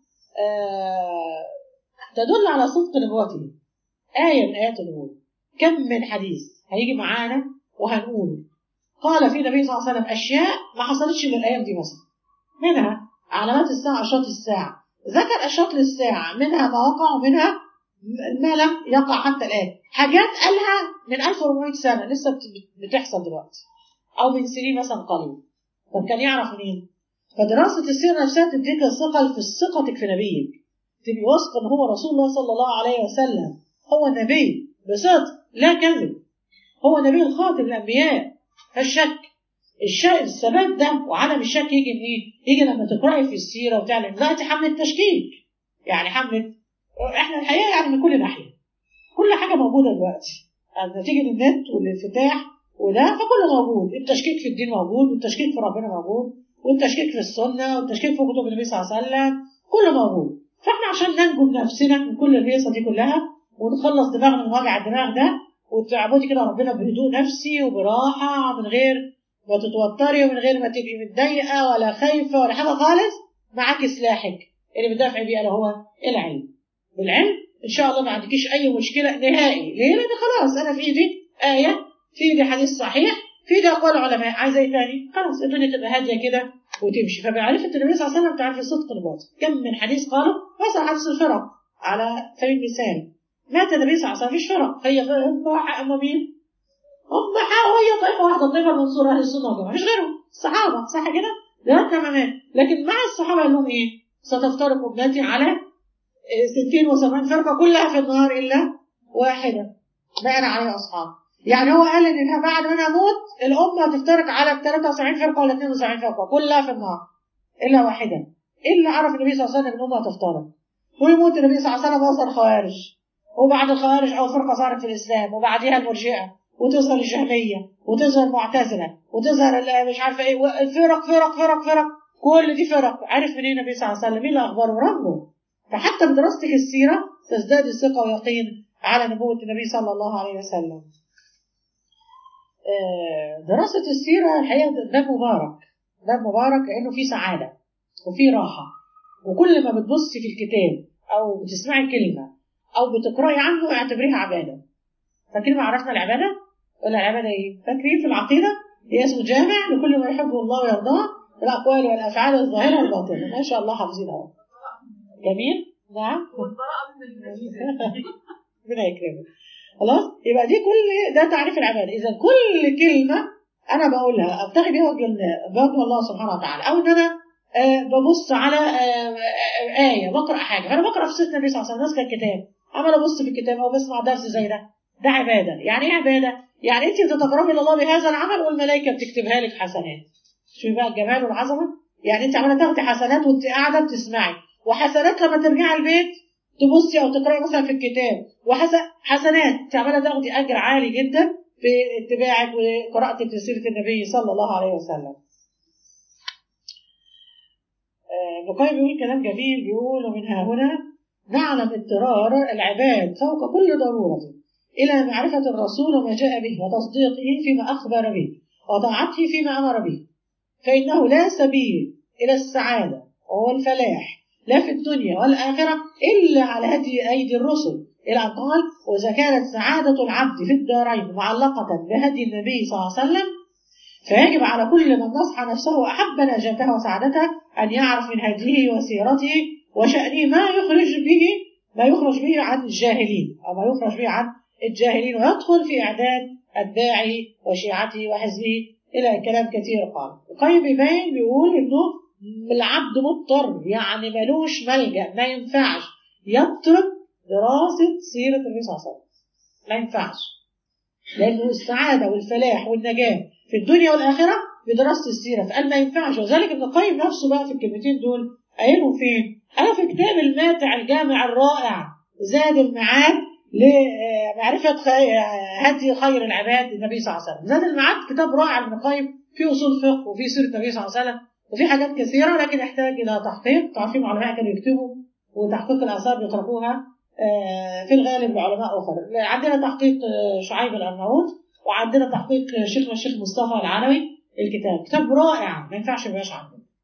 آه تدل على صدق نبوته آية من آيات النبوة كم من حديث هيجي معانا وهنقوله قال في النبي صلى الله عليه وسلم أشياء ما حصلتش إلا الأيام دي مثلا منها علامات الساعة أشراط الساعة ذكر أشراط للساعة منها ما وقع ومنها ما لم يقع حتى الآن حاجات قالها من 1400 سنة لسه بت- بتحصل دلوقتي أو من سنين مثلا قليل طب كان يعرف منين؟ فدراسة السيرة نفسها تديك الثقة في ثقتك في نبيك تبقي واثقة إن هو رسول الله صلى الله عليه وسلم هو نبي بصدق لا كذب هو نبي الخاتم الأنبياء فالشك الشك الثبات ده وعدم الشك يجي منين؟ يجي لما تقرأي في السيرة وتعلم لا أنت حملة تشكيك يعني حملة احنا الحقيقة يعني من كل ناحية كل حاجة موجودة دلوقتي نتيجة النت والانفتاح وده فكله موجود التشكيك في الدين موجود والتشكيك في ربنا موجود والتشكيك في السنة والتشكيك في كتب النبي صلى الله عليه وسلم كله موجود فاحنا عشان ننجو بنفسنا من كل الهيصة دي كلها ونخلص دماغنا من وجع الدماغ ده وتعبدي كده ربنا بهدوء نفسي وبراحة من غير ما تتوتري ومن غير ما تبقي متضايقة ولا خايفة ولا حاجة خالص معاكي سلاحك اللي بتدافعي بيه اللي هو العلم بالعلم ان شاء الله ما عندكيش اي مشكله نهائي ليه لان خلاص انا في ايدي ايه في ايدي حديث صحيح في ايدي اقوال علماء عايزه ايه تاني خلاص الدنيا تبقى هاديه كده وتمشي فبعرفة النبي صلى الله عليه وسلم تعرفي صدق الباطل كم من حديث قالوا مثلا حديث الفرق على سبيل المثال مات النبي صلى الله عليه وسلم مفيش فرق هي هم مين؟ هم هي طائفه واحده الطائفه المنصوره اهل السنه والجماعه مفيش غيرهم الصحابه صح كده؟ ده تماما لكن مع الصحابه قال لهم ايه؟ ستفترق امتي على ستين وسبعين فرقة كلها في النار إلا واحدة ما أنا عليه أصحاب يعني هو قال إن بعد ما أنا أموت الأمة تفترق على 73 فرقة ولا 72 فرقة كلها في النار إلا واحدة إلا عرف النبي صلى الله عليه وسلم إن الأمة تفترق ويموت النبي صلى الله عليه وسلم وصل الخوارج وبعد الخوارج أول فرقة ظهرت في الإسلام وبعديها المرجئة وتظهر الجهمية وتظهر المعتزلة وتظهر مش عارفة إيه فرق فرق فرق فرق كل دي فرق عرف منين النبي صلى الله عليه وسلم مين اللي أخبره ربه فحتى بدراستك السيرة تزداد ثقة ويقين على نبوة النبي صلى الله عليه وسلم دراسة السيرة الحقيقة ده مبارك ده مبارك لأنه فيه سعادة وفيه راحة وكل ما بتبصي في الكتاب أو بتسمعي كلمة أو بتقرأي عنه اعتبريها عبادة فكلمة عرفنا العبادة ولا العبادة إيه؟ فاكرين في العقيدة هي اسم جامع لكل ما يحبه الله ويرضاه الأقوال والأفعال الظاهرة والباطنة ما شاء الله حافظين أهو جميل نعم ربنا يكرمك خلاص يبقى دي كل ده تعريف العباده اذا كل كلمه انا بقولها ابتغي بها وجه وجه الله سبحانه وتعالى او ان انا آه ببص على آه آه آية بقرأ حاجة فأنا بقرأ في سيرة النبي صلى الله عليه وسلم ماسكة الكتاب عمال أبص في الكتاب أو بسمع درس زي ده ده عبادة يعني إيه عبادة؟ يعني أنت بتتقربي إلى الله بهذا العمل والملائكة بتكتبها لك حسنات شوفي بقى الجمال والعظمة يعني أنت عمالة تاخدي حسنات وأنت قاعدة بتسمعي وحسنات لما ترجعي البيت تبصي او تقراي مثلا في الكتاب وحسنات انت عماله تاخدي اجر عالي جدا في اتباعك وقراءتك لسيره النبي صلى الله عليه وسلم. ابن القيم بيقول كلام جميل بيقول ومنها هنا نعلم اضطرار العباد فوق كل ضروره الى معرفه الرسول وما جاء به وتصديقه فيما اخبر به وطاعته فيما امر به فانه لا سبيل الى السعاده وهو الفلاح لا في الدنيا والآخرة إلا على هدي أيدي الرسل إلى أن قال وإذا كانت سعادة العبد في الدارين معلقة بهدي النبي صلى الله عليه وسلم فيجب على كل من نصح نفسه وأحب نجاته وسعادته أن يعرف من هديه وسيرته وشأنه ما يخرج به ما يخرج به عن الجاهلين أو ما يخرج به عن الجاهلين ويدخل في إعداد أتباعه وشيعته وحزبه إلى كلام كثير قال القيم بيبين بيقول إنه العبد مضطر يعني ملوش ملجأ ما ينفعش يترك دراسة سيرة النبي صلى الله عليه وسلم ما ينفعش لأنه السعادة والفلاح والنجاة في الدنيا والآخرة بدراسة السيرة فقال ما ينفعش وذلك ابن القيم نفسه بقى في الكلمتين دول قايلهم فين؟ قالوا في كتاب الماتع الجامع الرائع زاد المعاد لمعرفة هدي خير العباد النبي صلى الله عليه وسلم زاد المعاد كتاب رائع ابن القيم فيه أصول فقه وفيه سيرة النبي صلى الله عليه وسلم وفي حاجات كثيرة لكن يحتاج إلى تحقيق تعرفين علماء كانوا يكتبوا وتحقيق الآثار بيتركوها في الغالب لعلماء أخر عندنا تحقيق شعيب الأرناؤوط وعندنا تحقيق شيخنا الشيخ مصطفى العلوي الكتاب كتاب رائع ما ينفعش ما يبقاش عندنا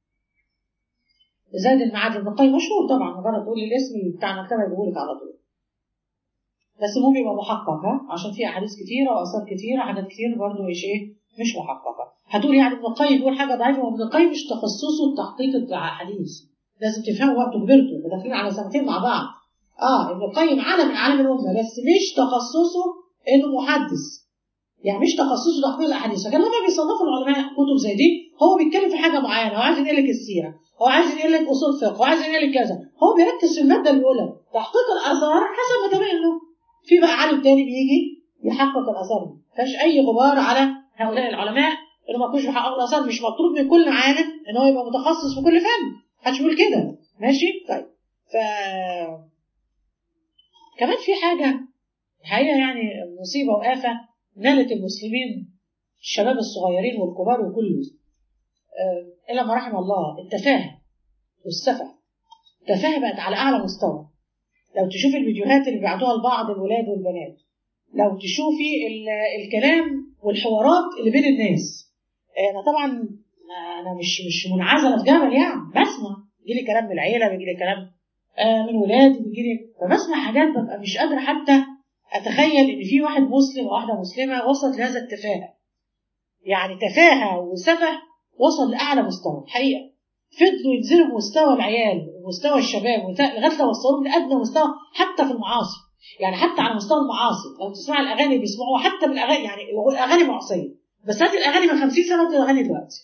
زاد المعاد ابن القيم مشهور طبعا مجرد تقول لي الاسم بتاع المكتبه يجيبه لك على طول بس مهم يبقى محقق ها عشان في احاديث كتيره واثار كتيره حاجات كتير برضه مش ايه مش محققه هتقول يعني ابن القيم يقول حاجه ضعيفه وابن القيم مش تخصصه تحقيق الاحاديث لازم تفهموا وقت كبرتوا داخلين على سنتين مع بعض اه ابن القيم عالم من عالم الامه بس مش تخصصه انه محدث يعني مش تخصصه تحقيق الاحاديث فكان لما بيصنفوا العلماء كتب زي دي هو بيتكلم في حاجه معينه هو عايز ينقل لك السيره هو عايز ينقل لك اصول فقه هو عايز ينقل لك كذا هو بيركز في الماده اللي بيقولها تحقيق الاثار حسب ما تبين له في بقى عالم تاني بيجي يحقق الاثار دي مفيش اي غبار على هؤلاء العلماء اللي ما كانوش بيحققوا الاثار مش مطلوب من كل عالم ان هو يبقى متخصص في كل فن محدش بيقول كده ماشي طيب ف كمان في حاجه الحقيقه يعني مصيبه وآفة نالت المسلمين الشباب الصغيرين والكبار وكله آه، الا ما رحم الله التفاهه والسفه التفاهه بقت على اعلى مستوى لو تشوفي الفيديوهات اللي بيبعتوها لبعض الولاد والبنات لو تشوفي ال- الكلام والحوارات اللي بين الناس انا طبعا انا مش مش منعزله في جبل يعني بسمع بيجي لي كلام من العيله بيجي لي كلام آه، من ولادي بيجي لي فبسمع حاجات ببقى مش قادره حتى اتخيل ان في واحد مسلم او واحده مسلمه وصلت لهذا التفاهه يعني تفاهه وسفه وصل لاعلى مستوى الحقيقه فضلوا ينزلوا بمستوى العيال ومستوى الشباب وت- لغايه لو وصلوا لادنى مستوى حتى في المعاصي يعني حتى على مستوى المعاصي لو تسمع الاغاني اللي بيسمعوها حتى من الاغاني يعني اغاني معصيه بس هات الاغاني من 50 سنه وهات الاغاني دلوقتي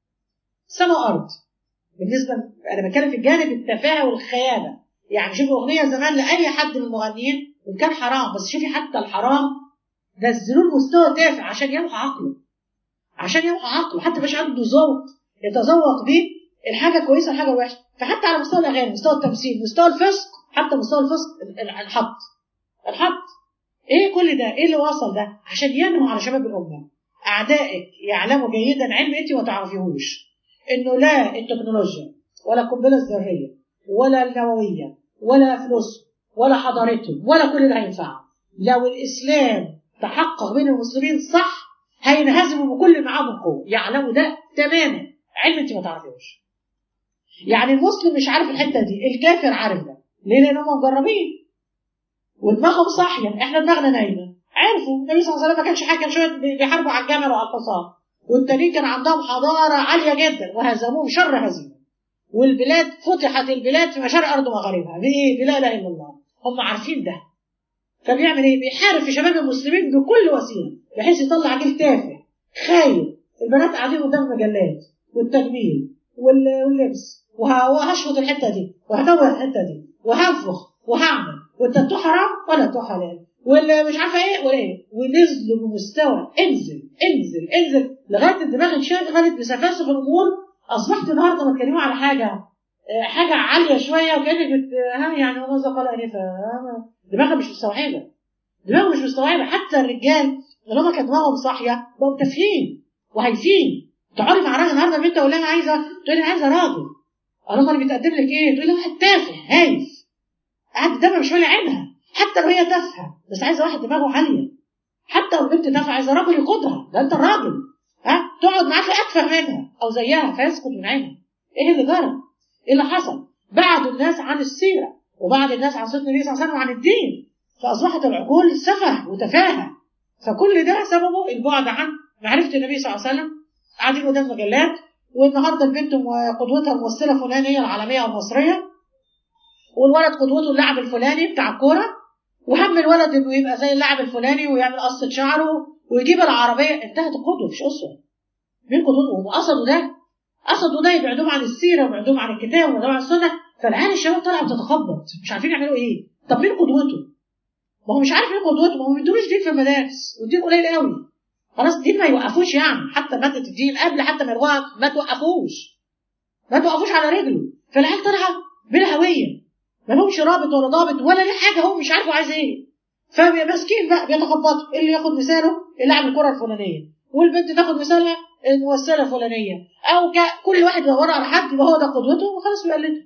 سما وارض بالنسبه انا بتكلم في الجانب التفاهه والخيانه يعني شوفي اغنيه زمان لاي حد من المغنيين وان كان حرام بس شوفي حتى الحرام نزلوه لمستوى تافه عشان يمحى عقله عشان يمحى عقله حتى مش عنده ذوق يتذوق بيه الحاجه كويسه والحاجه وحشه فحتى على مستوى الاغاني مستوى التمثيل مستوى الفسق حتى مستوى الفسق ال- ال- الحط الحط ايه كل ده ايه اللي وصل ده عشان ينهوا على شباب الامه اعدائك يعلموا جيدا علم انت ما تعرفيهوش انه لا التكنولوجيا ولا القنبله الذريه ولا النوويه ولا فلوسهم ولا حضارتهم ولا كل ده هينفعهم لو الاسلام تحقق بين المسلمين صح هينهزموا بكل معاهم قوه يعلموا ده تماما علم انت ما تعرفيهوش يعني المسلم مش عارف الحته دي الكافر عارف ده ليه لان هم مجربين ودماغهم صاحيه احنا دماغنا نايمه عرفوا النبي صلى الله عليه وسلم ما كانش حاجه كان شويه بيحاربوا على الجمل وعلى الحصان والتانيين كان عندهم حضاره عاليه جدا وهزموهم شر هزيمه والبلاد فتحت البلاد في مشارق ارض ومغاربها بايه؟ بلا اله الا الله هم عارفين ده فبيعمل ايه؟ بيحارب في شباب المسلمين بكل وسيله بحيث يطلع جيل تافه خايب البنات قاعدين قدام المجلات والتجميل وال- واللبس وه- وهشفط الحته دي وهدور الحته دي وهنفخ وهعمل والتاتو حرام ولا تو حلال واللي مش عارفه ايه ولا ايه ونزلوا بمستوى انزل انزل انزل لغايه الدماغ انشغلت بسفاسف الامور اصبحت النهارده لما تكلموا على حاجه آه، حاجه عاليه شويه وكانك بت ها يعني هو ماذا قال انفا دماغها مش مستوعبه دماغه مش مستوعبه حتى الرجال اللي هم كانت دماغهم صاحيه بقوا تافهين وهايفين تقعدي مع راجل النهارده البنت اقول لها عايزه تقول لي عايزه راجل اقول لها اللي بيتقدم لك ايه؟ تقول لي واحد تافه هايف قاعد دمها مش مالي عينها حتى لو هي تافهه بس عايزه واحد دماغه عاليه حتى لو البنت تافهه عايزه راجل يقودها ده انت الراجل ها تقعد معاك اتفه منها او زيها فيسقط من عينها ايه اللي جرى؟ ايه اللي حصل؟ بعدوا الناس عن السيره وبعد الناس عن سنه النبي صلى الله عليه وسلم وعن الدين فاصبحت العقول سفه وتفاهه فكل ده سببه البعد عن معرفه النبي صلى الله عليه وسلم قاعدين قدام مجلات والنهارده البنت قدوتها الممثله فلان هي العالميه والمصريه والولد قدوته اللاعب الفلاني بتاع الكوره وهم الولد انه يبقى زي اللاعب الفلاني ويعمل قصه شعره ويجيب العربيه انتهت القدوه مش اسوه مين قدوتهم قصدوا ده قصدوا ده يبعدوهم عن السيره ويبعدوهم عن الكتاب ويبعدوهم عن السنه فالعيال الشباب طالعه بتتخبط مش عارفين يعملوا ايه طب مين قدوته؟ ما هو مش عارف مين قدوته ما هو ما بيدوش دين في المدارس والدين قليل قوي خلاص الدين ما يوقفوش يعني حتى ماده الدين قبل حتى ما يلغوها ما توقفوش ما توقفوش على رجله فالعيال طالعه بلا هويه ما لهمش رابط ولا ضابط ولا ليه حاجه هو مش عارف هو عايز ايه فماسكين بقى بيتخبطوا اللي ياخد مثاله اللاعب الكره الفلانيه والبنت تاخد مثالها الممثله الفلانيه او ك- كل واحد يدور على حد يبقى هو ده قدوته وخلاص بيقلده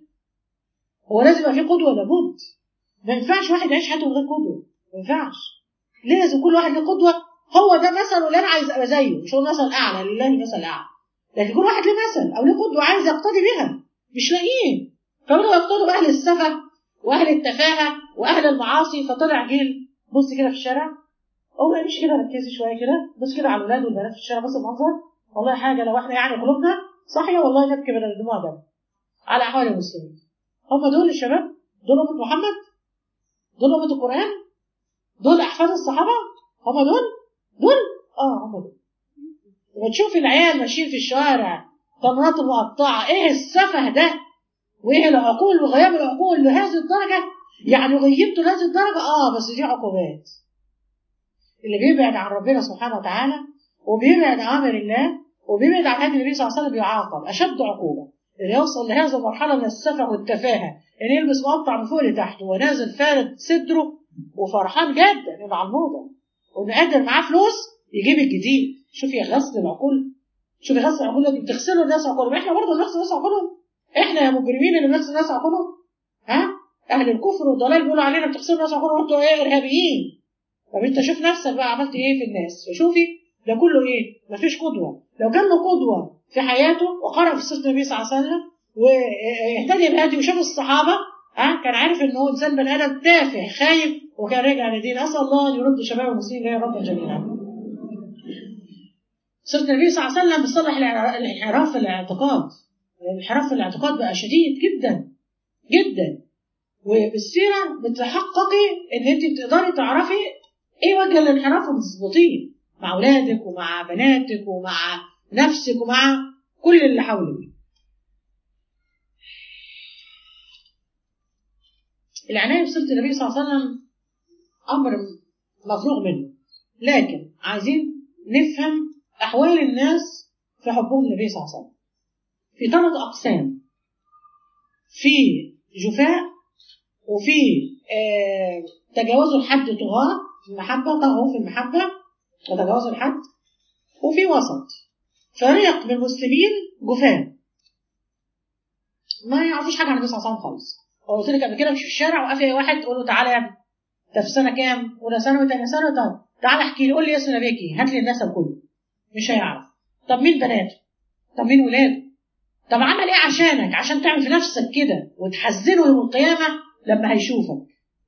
هو لازم يبقى في قدوه لابد ما ينفعش واحد يعيش حياته من غير قدوه ما ينفعش لازم كل واحد له قدوه هو ده مثل اللي انا عايز ابقى زيه مش هو مثل اعلى لله مثل اعلى لكن كل واحد له مثل او له قدوه عايز يقتدي بها مش لاقيين فبدأوا يقتلوا بأهل السفه وأهل التفاهة وأهل المعاصي فطلع جيل بص كده في الشارع هو امشي كده ركزي شويه كده بص كده على الولاد والبنات في الشارع بص المنظر والله حاجه لو احنا يعني قلوبنا صحيه والله نبكي من الدموع ده على احوال المسلمين هم دول الشباب دول امه محمد دول امه القران دول احفاد الصحابه هم دول دول اه هم دول لما تشوف العيال ماشيين في الشوارع طنات مقطعه ايه السفه ده وايه العقول وغياب العقول لهذه الدرجه يعني غيبته لهذه الدرجه اه بس دي عقوبات اللي بيبعد عن ربنا سبحانه وتعالى وبيبعد عن امر الله وبيبعد عن هدي النبي صلى الله عليه وسلم بيعاقب اشد عقوبه اللي يوصل لهذه المرحله من السفه والتفاهه ان يلبس مقطع من فوق لتحت ونازل فارد صدره وفرحان جدا انه على الموضه وانه قادر معاه فلوس يجيب الجديد شوفي غسل العقول شوفي غسل العقول اللي بتغسلوا الناس عقولهم احنا برضه بنغسل الناس عقولهم احنا يا مجرمين اللي بنغسل الناس عقولهم ها اهل الكفر والضلال بيقولوا علينا بتغسلوا الناس عقولهم انتوا ايه ارهابيين طب انت شوف نفسك بقى عملت ايه في الناس فشوفي ده كله ايه مفيش قدوه لو كان له قدوه في حياته وقرأ في سيره النبي صلى الله عليه وسلم واهتدي بهدي وشاف الصحابه ها كان عارف ان هو انسان بني ادم تافه خايف وكان راجع لدين اسال الله ان يرد شباب المسلمين يا رب جميعا سيره النبي صلى الله عليه وسلم بتصلح الانحراف في الاعتقاد الانحراف في الاعتقاد بقى شديد جدا جدا وبالسيره بتحققي ان انت بتقدري تعرفي ايه وجه الانحراف وتظبطيه مع اولادك ومع بناتك ومع نفسك ومع كل اللي حولك العناية بسيرة النبي صلى الله عليه وسلم أمر مفروغ منه لكن عايزين نفهم أحوال الناس في حبهم للنبي صلى الله عليه وسلم في ثلاث أقسام في جفاء وفي آه تجاوزوا الحد طغاة في المحبة طغوا في المحبة وتجاوزوا الحد وفي وسط فريق من المسلمين جفاة ما يعرفوش حاجة عن النبي صلى الله عليه وسلم خالص قلت لك قبل كده مش في الشارع وقف اي واحد تقول له تعالى يا ابني انت في سنه كام؟ اولى ثانوي ثانيه ثانوي طب تعالى احكي لي قول لي اسم نبيك ايه؟ هات لي النسب كله مش هيعرف طب مين بناته؟ طب مين ولاده؟ طب عمل ايه عشانك؟ عشان تعمل في نفسك كده وتحزنه يوم القيامه لما هيشوفك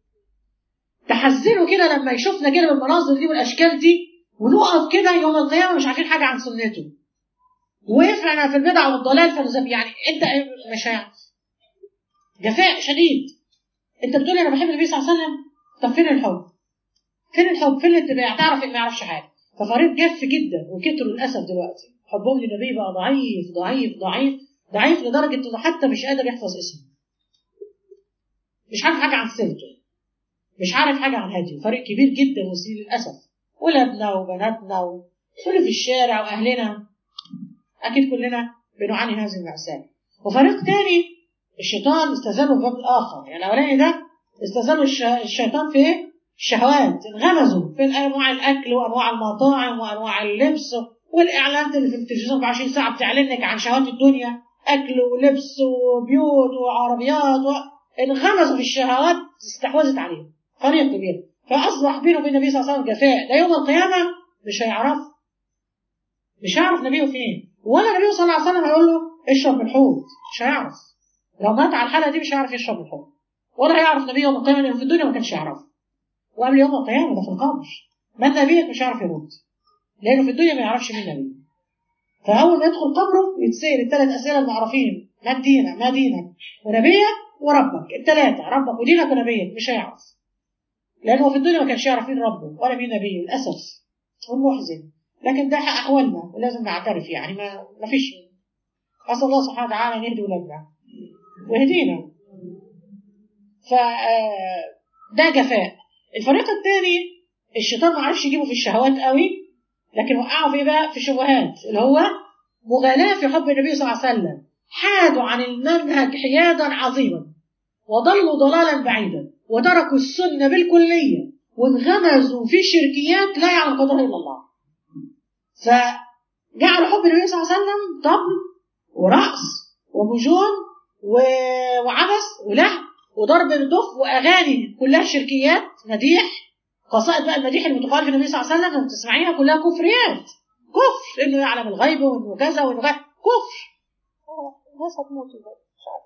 تحزنه كده لما يشوفنا كده بالمناظر دي والاشكال دي ونقف كده يوم القيامه مش عارفين حاجه عن سنته وقفنا في البدع والضلال فنزب يعني انت مش هيعرف جفاء شديد انت بتقولي انا بحب النبي صلى الله عليه وسلم طب فين الحب فين الحب فين الاتباع تعرف ما يعرفش حاجه ففريق جف جدا وكتروا للاسف دلوقتي حبهم للنبي بقى ضعيف ضعيف ضعيف ضعيف لدرجه انه حتى مش قادر يحفظ اسمه مش عارف حاجه عن سيرته مش عارف حاجه عن هديه فريق كبير جدا وسيل للاسف ولادنا وبناتنا واللي في الشارع واهلنا اكيد كلنا بنعاني هذه المأساة وفريق تاني الشيطان استزاله في باب اخر يعني الاولاني ده استزالوا الشيطان في ايه؟ الشهوات انغمزوا في انواع الاكل وانواع المطاعم وانواع اللبس والاعلانات اللي في التلفزيون ب 20 ساعه بتعلنك عن شهوات الدنيا اكل ولبس وبيوت وعربيات و... انغمزوا في الشهوات استحوذت عليهم فريق كبير فاصبح بينه وبين النبي صلى الله عليه وسلم جفاء ده يوم القيامه مش هيعرف مش هيعرف نبيه فين ولا النبي صلى الله عليه وسلم هيقول له اشرب من الحوض مش هيعرف لو مات على الحاله دي مش هيعرف يشرب من الحوض ولا هيعرف نبي يوم القيامه لانه في الدنيا ما كانش يعرف وقبل يوم القيامه ده في القبر من نبيك مش هيعرف يرد لانه في الدنيا ما يعرفش مين نبيه فاول ما يدخل قبره يتسال الثلاث اسئله المعروفين ما دينك ما دينك ونبيك وربك الثلاثه ربك ودينك ونبيك مش هيعرف لانه في الدنيا ما كانش يعرف مين ربه ولا مين نبيه للاسف والمحزن لكن ده احوالنا ولازم نعترف يعني ما ما فيش اسال الله سبحانه وتعالى ان يهدي ولادنا ويهدينا ف ده جفاء الفريق الثاني الشيطان ما عرفش يجيبه في الشهوات قوي لكن وقعه في بقى في شبهات اللي هو مغالاة في حب النبي صلى الله عليه وسلم حادوا عن المنهج حيادا عظيما وضلوا ضلالا بعيدا وتركوا السنة بالكلية وانغمزوا في شركيات لا يعلم قدرها إلا الله فجعلوا حب النبي صلى الله عليه وسلم طبل ورقص ومجون و... وعبث ولهو وضرب الدف واغاني كلها شركيات مديح قصائد بقى المديح المتقال في النبي صلى الله عليه وسلم لما تسمعيها كلها كفريات كفر انه يعلم الغيب وانه كذا وانه كذا كفر الناس هتموت مش عارف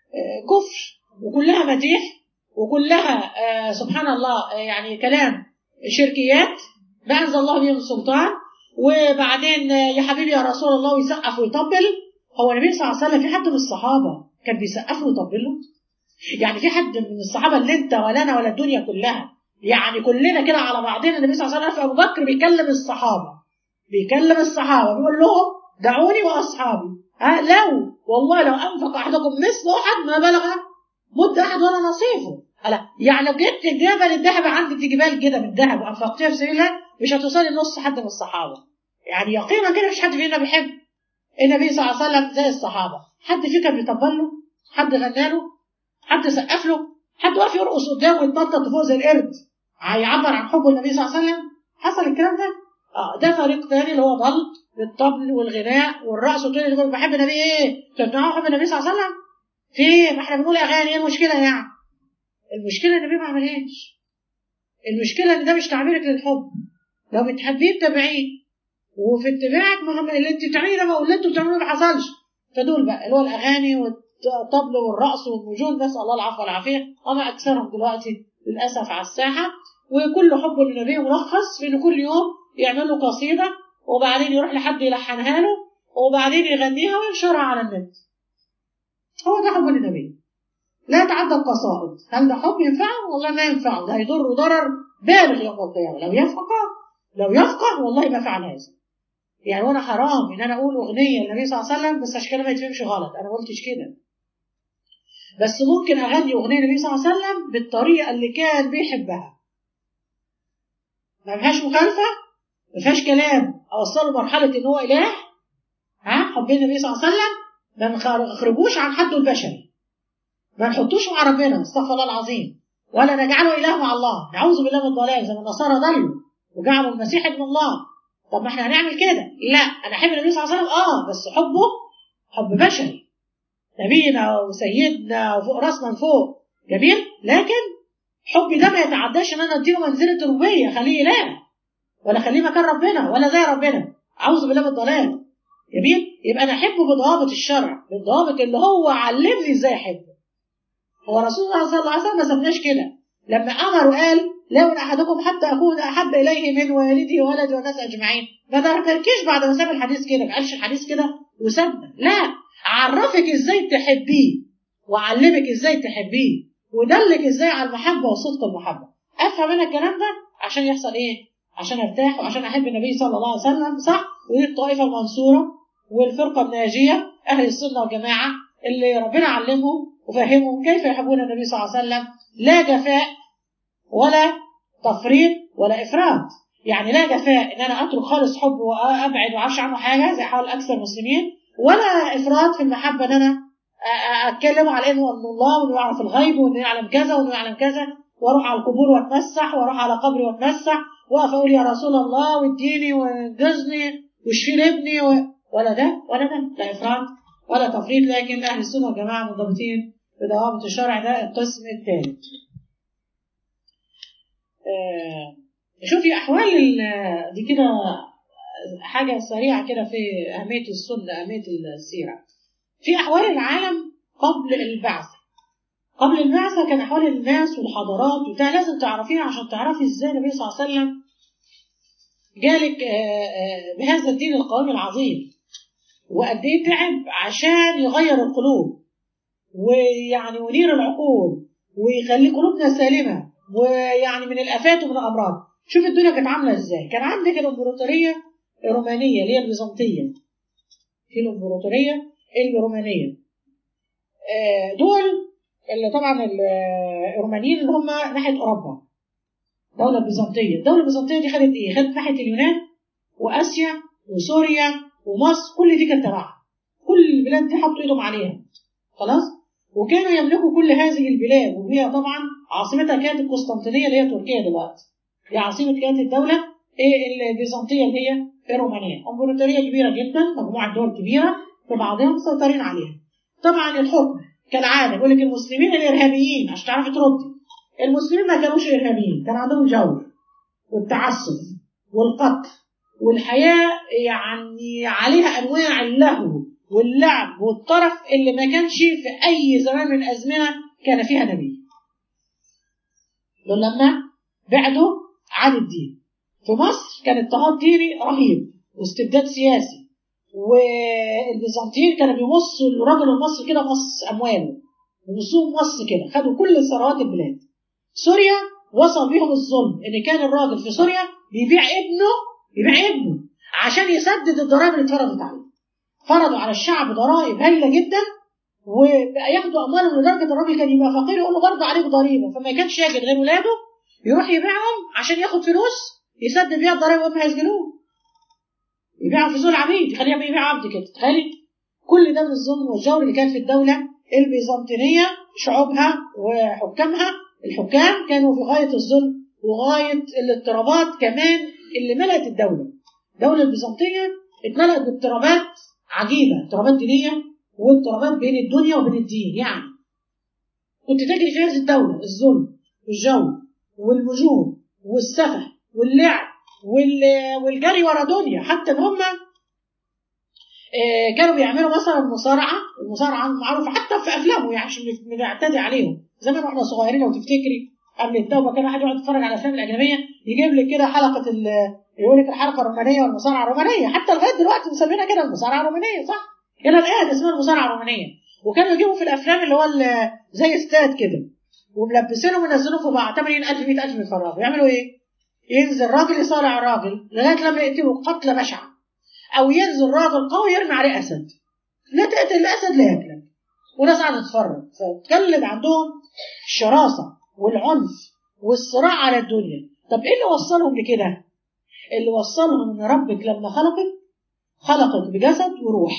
آه، كفر وكلها مديح وكلها آه، سبحان الله آه، يعني كلام شركيات ما انزل الله بهم سلطان وبعدين آه، يا حبيبي يا رسول الله ويسقف ويطبل هو النبي صلى الله عليه وسلم في حد من الصحابه كان بيسقف له ويطبل له؟ يعني في حد من الصحابه اللي انت ولا انا ولا الدنيا كلها يعني كلنا كده على بعضنا النبي صلى الله عليه وسلم ابو بكر بيكلم الصحابه بيكلم الصحابه بيقول لهم دعوني واصحابي ها لو والله لو انفق احدكم مثل احد ما بلغ مد احد ولا نصيفه هلا يعني لو جبت الجبل الذهب عندك دي جبال كده من ذهب وانفقتيها في سبيل الله مش هتوصلي لنص حد من الصحابه يعني يقينا كده مش حد فينا بيحب النبي صلى الله عليه وسلم زي الصحابه حد فيه كان بيطبل له حد غنى له حد سقف له حد واقف يرقص قدامه ويتنطط فوق زي القرد هيعبر عن حبه النبي صلى الله عليه وسلم حصل الكلام ده اه ده فريق تاني اللي هو ضل بالطبل والغناء والرقص وتقول لي يقول بحب النبي ايه؟ تتنوعوا حب النبي صلى الله عليه وسلم؟ في ايه؟ ما احنا بنقول اغاني ايه المشكله يعني؟ المشكله ان النبي ما عملهاش المشكله ان ده مش تعبيرك للحب لو بتحبيه اتبعيه وفي اتباعك ما هم اللي انت بتعمليه ده ما اللي انتوا بتعملوه ما حصلش فدول بقى اللي هو الاغاني والطبل والرقص والوجود نسال الله العفو والعافيه وما اكثرهم دلوقتي للاسف على الساحه وكل حب للنبي ملخص في ان كل يوم يعمل له قصيده وبعدين يروح لحد يلحنها له وبعدين يغنيها وينشرها على النت هو ده حب للنبي لا يتعدى القصائد هل ده حب ينفعه والله ما ينفعه ده هيضره ضرر بالغ يوم القيامه لو يفقه لو يفقه والله ما فعل هذا يعني وانا حرام ان انا اقول اغنيه للنبي صلى الله عليه وسلم بس عشان كده ما يتفهمش غلط انا ما قلتش كده بس ممكن اغني اغنيه النبي صلى الله عليه وسلم بالطريقه اللي كان بيحبها ما فيهاش مخالفه ما فيهاش كلام اوصله لمرحله ان هو اله ها حب النبي صلى الله عليه وسلم ما نخرجوش عن حده البشري ما نحطوش مع ربنا استغفر الله العظيم ولا نجعله اله مع الله نعوذ بالله من الضلال زي ما النصارى ضلوا وجعلوا المسيح ابن الله طب ما احنا هنعمل كده لا انا احب النبي صلى الله عليه وسلم اه بس حبه حب بشري نبينا وسيدنا وفوق راسنا لفوق جميل لكن حبي ده ما يتعداش ان انا اديله منزله ربوبيه خليه اله ولا خليه مكان ربنا ولا زي ربنا اعوذ بالله من الضلال جميل يبقى انا احبه بضوابط الشرع بالضوابط اللي هو علمني ازاي احبه هو رسول الله صلى الله عليه وسلم ما سابناش كده لما امر وقال لا من احدكم حتى اكون احب اليه من والدي وولدي والناس اجمعين ما تركيش بعد ما ساب الحديث كده ما قالش الحديث كده وسابنا لا عرفك ازاي تحبيه وعلمك ازاي تحبيه ودلك ازاي على المحبه وصدق المحبه افهم انا الكلام ده عشان يحصل ايه عشان ارتاح وعشان احب النبي صلى الله عليه وسلم صح ودي الطائفه المنصوره والفرقه الناجيه اهل السنه والجماعه اللي ربنا علمهم وفهمهم كيف يحبون النبي صلى الله عليه وسلم لا جفاء ولا تفريط ولا افراط يعني لا جفاء ان انا اترك خالص حب وابعد وعارفش عنه حاجه زي حال اكثر المسلمين ولا افراط في المحبه ان انا اتكلم على انه ابن الله وانه يعرف الغيب وانه يعلم كذا وانه يعلم كذا واروح على القبور واتمسح واروح على قبري واتمسح واقف اقول يا رسول الله واديني وانجزني واشفي لابني و... ولا ده ولا ده لا افراط ولا تفريط لكن اهل السنه والجماعه منضبطين بضوابط الشرع ده القسم الثالث. آه شوفي احوال دي كده حاجه سريعه كده في اهميه السنه اهميه السيره. في احوال العالم قبل البعثه. قبل البعثه كان احوال الناس والحضارات وبتاع لازم تعرفيها عشان تعرفي ازاي النبي صلى الله عليه وسلم جالك بهذا الدين القويم العظيم وقد ايه تعب عشان يغير القلوب ويعني ينير العقول ويخلي قلوبنا سالمه ويعني من الافات ومن الامراض شوف الدنيا كانت عامله ازاي كان عندك الامبراطوريه الرومانيه اللي هي البيزنطيه في الامبراطوريه الرومانيه دول اللي طبعا الرومانيين اللي هم ناحيه اوروبا الدوله البيزنطيه الدوله البيزنطيه دي خدت ايه خدت ناحيه اليونان واسيا وسوريا ومصر كل دي كانت تبعها كل البلاد دي حطوا ايدهم عليها خلاص وكانوا يملكوا كل هذه البلاد وهي طبعا عاصمتها كانت القسطنطينيه اللي هي تركيا دلوقتي دي عاصمه كانت الدوله ايه البيزنطيه اللي هي الرومانيه امبراطوريه كبيره جدا مجموعه دول كبيره في بعضها مسيطرين عليها طبعا الحكم كالعاده يقول لك المسلمين الارهابيين عشان تعرفي تردي المسلمين ما كانوش ارهابيين كان عندهم جور والتعصب والقتل والحياه يعني عليها انواع اللهو واللعب والطرف اللي ما كانش في اي زمان من الازمنه كان فيها نبي دول لما بعدوا عن الدين في مصر كان اضطهاد ديني رهيب واستبداد سياسي والبيزنطيين كانوا بيمصوا الراجل المصري كده مص امواله يمصوه مص كده خدوا كل ثروات البلاد سوريا وصل بيهم الظلم ان كان الراجل في سوريا بيبيع ابنه بيبيع ابنه عشان يسدد الضرائب اللي اتفرضت عليه فرضوا على الشعب ضرائب هايله جدا وبقى ياخدوا اموالهم لدرجه الراجل كان يبقى فقير يقول له برضه عليك ضريبه فما كانش يجد غير ولاده يروح يبيعهم عشان ياخد فلوس يسدد بيها الضرائب وهم هيسجنوه يبيعهم في سوق العبيد يخليه يبيع عبد كده تخيلي كل ده من الظلم والجور اللي كان في الدوله البيزنطينيه شعوبها وحكامها الحكام كانوا في غايه الظلم وغايه الاضطرابات كمان اللي ملأت الدوله الدوله البيزنطيه اتملأت باضطرابات عجيبه اضطرابات دينيه واضطرابات بين الدنيا وبين الدين يعني كنت تجري في هذه الدوله الظلم والجور والهجوم والسفه واللعب والجري ورا دنيا حتى ان هم كانوا بيعملوا مثلا مصارعه المصارعه معروفه حتى في افلامه يعني عشان بنعتدي عليهم زمان واحنا صغيرين لو تفتكري قبل التوبه كان واحد يقعد يتفرج على الافلام الاجنبيه يجيب لك كده حلقه يقول لك الحلقه الرومانيه والمصارعه الرومانيه حتى لغايه دلوقتي مسمينها كده المصارعه الرومانيه صح؟ الى الان اسمها المصارعه الرومانيه وكانوا يجيبوا في الافلام اللي هو زي استاد كده وملبسينهم ومنزلينهم في بعض 80000 100000 بيتفرجوا يعملوا ايه؟ ينزل راجل يصارع راجل لغايه لما يقتله قتله بشعه او ينزل راجل قوي يرمي عليه اسد لا تقتل الاسد لا ياكلك وناس قاعده تتفرج فتكلم عندهم الشراسه والعنف والصراع على الدنيا طب ايه اللي وصلهم لكده؟ اللي وصلهم ان ربك لما خلقك خلقك بجسد وروح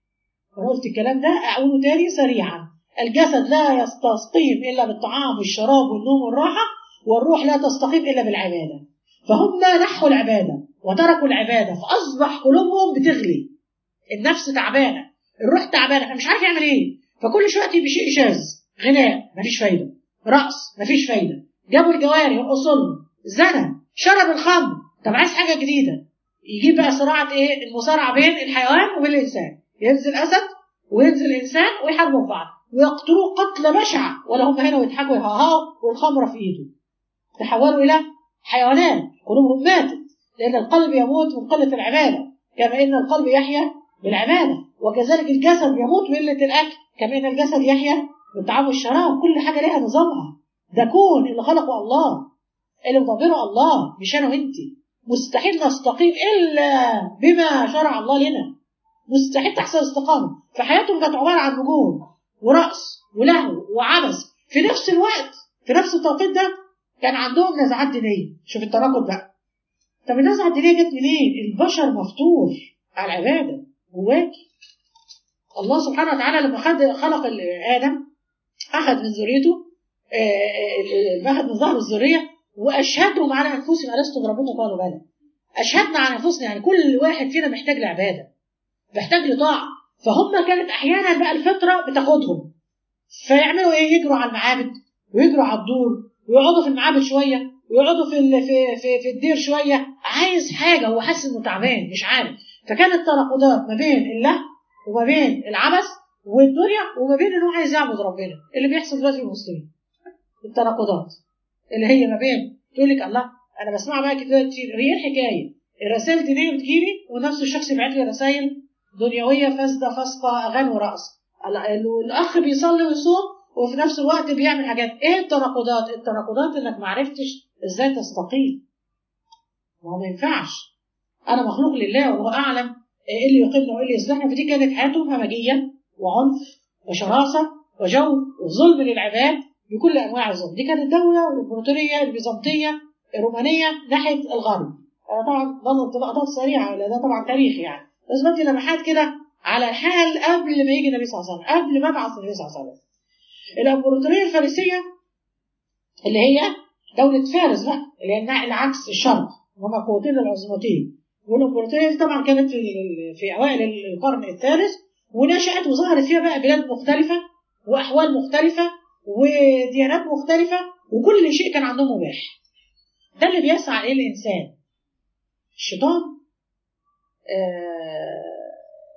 انا قلت الكلام ده اقوله تاني سريعا الجسد لا يستقيم الا بالطعام والشراب والنوم والراحه والروح لا تستقيم الا بالعباده فهم نحوا العباده وتركوا العباده فاصبح قلوبهم بتغلي النفس تعبانه الروح تعبانه فمش عارف يعمل ايه فكل شويه يجي شيء شاذ غناء مفيش فايده رقص مفيش فايده جابوا الجواري يرقصوا زنى شرب الخمر طب عايز حاجه جديده يجيب بقى صراعه ايه المصارعه بين الحيوان وبين الانسان ينزل اسد وينزل انسان ويحاربوا بعض ويقتلوه قتل بشعه ولا هم هنا ويضحكوا يهاهاوا والخمره في ايده تحولوا الى حيوانات قلوبهم ماتت لان القلب يموت من قله العباده كما ان القلب يحيا بالعباده وكذلك الجسد يموت من قله الاكل كما ان الجسد يحيا بالطعام والشراب كل حاجه لها نظامها ده كون اللي خلقه الله اللي مدبره الله مش انا وانت مستحيل نستقيم الا بما شرع الله لنا مستحيل تحصل استقامه فحياتهم كانت عباره عن نجوم ورقص ولهو وعبث في نفس الوقت في نفس التوقيت ده كان عندهم نزعات دينيه شوف التناقض بقى طب النزعه الدينيه جت منين؟ البشر مفطور على العباده جواكي الله سبحانه وتعالى لما خد خلق ادم اخذ من ذريته اخذ من ظهر الذريه واشهدهم على انفسهم الست بربكم قالوا بلى اشهدنا على انفسنا يعني كل واحد فينا محتاج لعباده محتاج لطاعه فهم كانت احيانا بقى الفطره بتاخدهم فيعملوا ايه يجروا على المعابد ويجروا على الدور ويقعدوا في المعابد شويه ويقعدوا في في في, في الدير شويه عايز حاجه هو حاسس انه تعبان مش عارف فكانت تناقضات ما بين اللهو وما بين العبث والدنيا وما بين انه عايز يعبد ربنا اللي بيحصل دلوقتي في المسلمين التناقضات اللي هي ما بين تقول لك الله انا بسمع بقى كده كتير هي الحكايه الرسائل دينيه بتجيلي ونفس الشخص يبعت لي رسائل دنيويه فاسده فاسقه اغاني ورقص الاخ بيصلي ويصوم وفي نفس الوقت بيعمل حاجات ايه التناقضات التناقضات انك ما عرفتش ازاي تستقيم ما هو ما ينفعش انا مخلوق لله وهو اعلم ايه اللي يقيمنا وايه اللي يصلحنا فدي كانت حياتهم همجيه وعنف وشراسه وجو وظلم للعباد بكل انواع الظلم دي كانت الدوله الامبراطوريه البيزنطيه الرومانيه ناحيه الغرب انا طبعا ضمن لقطات سريعه ده طبعا تاريخ يعني بس بدي لمحات كده على الحال قبل ما يجي النبي صلى الله عليه وسلم قبل ما ابعث النبي صلى الله عليه وسلم الامبراطوريه الفارسيه اللي هي دوله فارس بقى اللي هي العكس الشرق هما القوتين العظمتين والامبراطوريه دي طبعا كانت في في اوائل القرن الثالث ونشأت وظهرت فيها بقى بلاد مختلفه واحوال مختلفه وديانات مختلفه وكل شيء كان عندهم مباح ده اللي بيسعى اليه الانسان الشيطان آه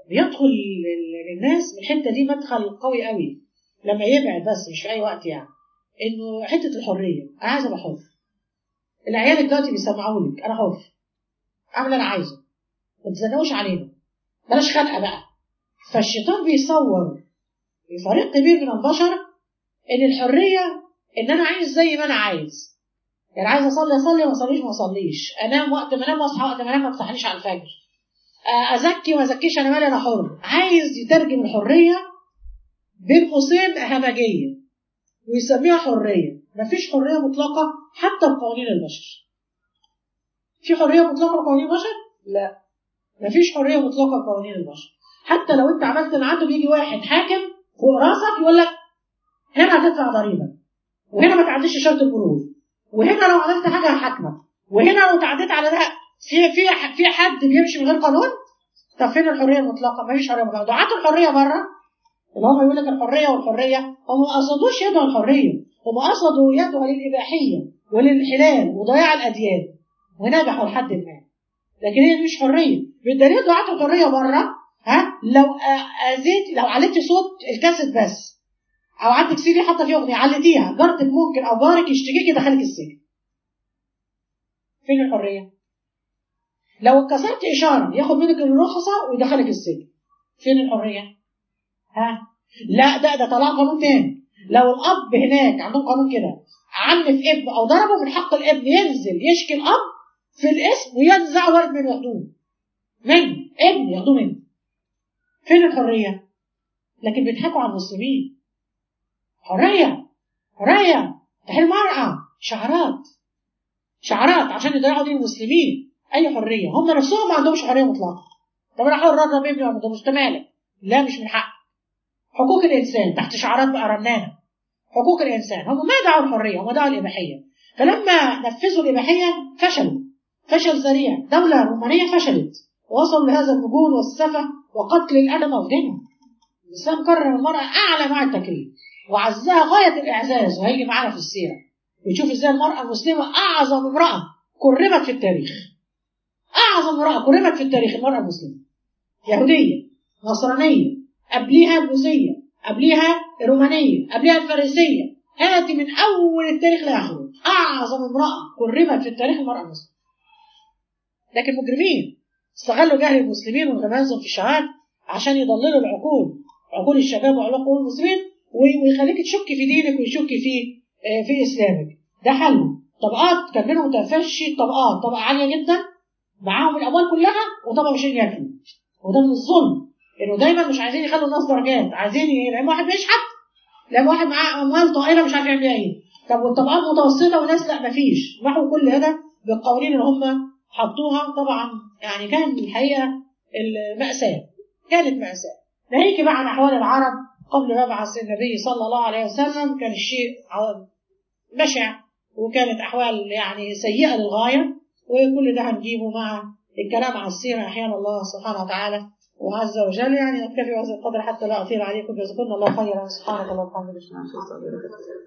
بيدخل لل- للناس من الحته دي مدخل قوي قوي لما يبعد بس مش في اي وقت يعني انه حته الحريه انا عايزه ابقى حر العيال دلوقتي بيسمعوا لك انا حر اعمل اللي انا عايزه ما تزنقوش علينا بلاش خنقه بقى فالشيطان بيصور في فريق كبير من البشر ان الحريه ان انا عايز زي ما انا عايز يعني عايز اصلي اصلي ما اصليش ما اصليش انام وقت ما انام واصحى وقت ما انام ما تصحنيش على الفجر آه، ازكي وما ازكيش انا مالي انا حر عايز يترجم الحريه بين قوسين همجيه ويسميها حريه مفيش حريه مطلقه حتى بقوانين البشر في حريه مطلقه بقوانين البشر لا مفيش حريه مطلقه بقوانين البشر حتى لو انت عملت العدل بيجي واحد حاكم فوق راسك يقول لك هنا هتدفع ضريبه وهنا ما تعديش شرط المرور وهنا لو عملت حاجه هحاكمك وهنا لو تعديت على ده في في في حد بيمشي من غير قانون طب فين الحريه المطلقه؟ مفيش حريه مطلقه دعاة الحريه بره اللي هم يقول لك الحريه والحريه هم ما قصدوش يدعوا الحريه هم قصدوا يدعوا للاباحيه وللانحلال وضياع الاديان ونجحوا لحد ما لكن هي دي مش حريه بالدليل دعاة الحريه بره ها لو آ- اذيت لو عليت صوت الكاسيت بس او عندك سي دي حاطه فيه اغنيه علتيها جارتك ممكن او جارك يشتكيك يدخلك السجن فين الحريه؟ لو كسرت اشاره ياخد منك الرخصه ويدخلك السجن فين الحريه؟ ها؟ لا ده ده طلع قانون تاني لو الاب هناك عندهم قانون كده عنف ابن او ضربه من حق الابن ينزل يشكي الاب في الاسم وينزع ولد من ياخدوه منه ابن ياخدوه منه فين الحريه؟ لكن بيضحكوا على المسلمين حريه حريه تحل المرأة شعارات شعارات عشان يضيعوا دين المسلمين اي حريه هم نفسهم ما عندهمش حريه مطلقه طب انا حر اضرب ابني ولا ده مش مالك لا مش من حق حقوق الانسان تحت شعارات بقى رنانه حقوق الانسان هم ما دعوا الحريه هم دعوا الاباحيه فلما نفذوا الاباحيه فشلوا فشل ذريع دوله رومانيه فشلت وصلوا لهذا المجون والسفه وقتل الادم ودينهم الاسلام كرم المراه اعلى مع التكريم وعزها غايه الاعزاز وهيجي معانا في السيره بتشوف ازاي المراه المسلمه اعظم امراه كرمت في التاريخ اعظم امراه كرمت في التاريخ المراه المسلمه يهوديه نصرانيه قبليها البوذيه قبليها الرومانيه قبليها الفارسيه هاتي من اول التاريخ لاخره اعظم امراه كرمت في التاريخ المراه المسلمه لكن مجرمين استغلوا جهل المسلمين وانغمازهم في الشهوات عشان يضللوا العقول عقول الشباب وعقول المسلمين ويخليك تشك في دينك ويشك في في اسلامك ده حل طبقات كان منهم تفشي طبقات طبقه عاليه جدا معاهم الاموال كلها وطبقه مش ياكلوا وده من الظلم انه دايما مش عايزين يخلوا الناس درجات عايزين يلاقي واحد بيشحت لا واحد معاه اموال طائله مش عارف يعمل بيها ايه طب والطبقات متوسطه وناس لا مفيش محوا كل هذا بالقوانين اللي هم حطوها طبعا يعني كان الحقيقه المأساة كانت مأساة ناهيك بقى عن أحوال العرب قبل مبعث النبي صلى الله عليه وسلم كان الشيء بشع وكانت أحوال يعني سيئة للغاية وكل ده هنجيبه مع الكلام عن السيرة أحيانا الله سبحانه وتعالى وعز وجل يعني نكتفي بهذا القدر حتى لا أطيل عليكم جزاكم الله خيرا سبحانك اللهم وبحمدك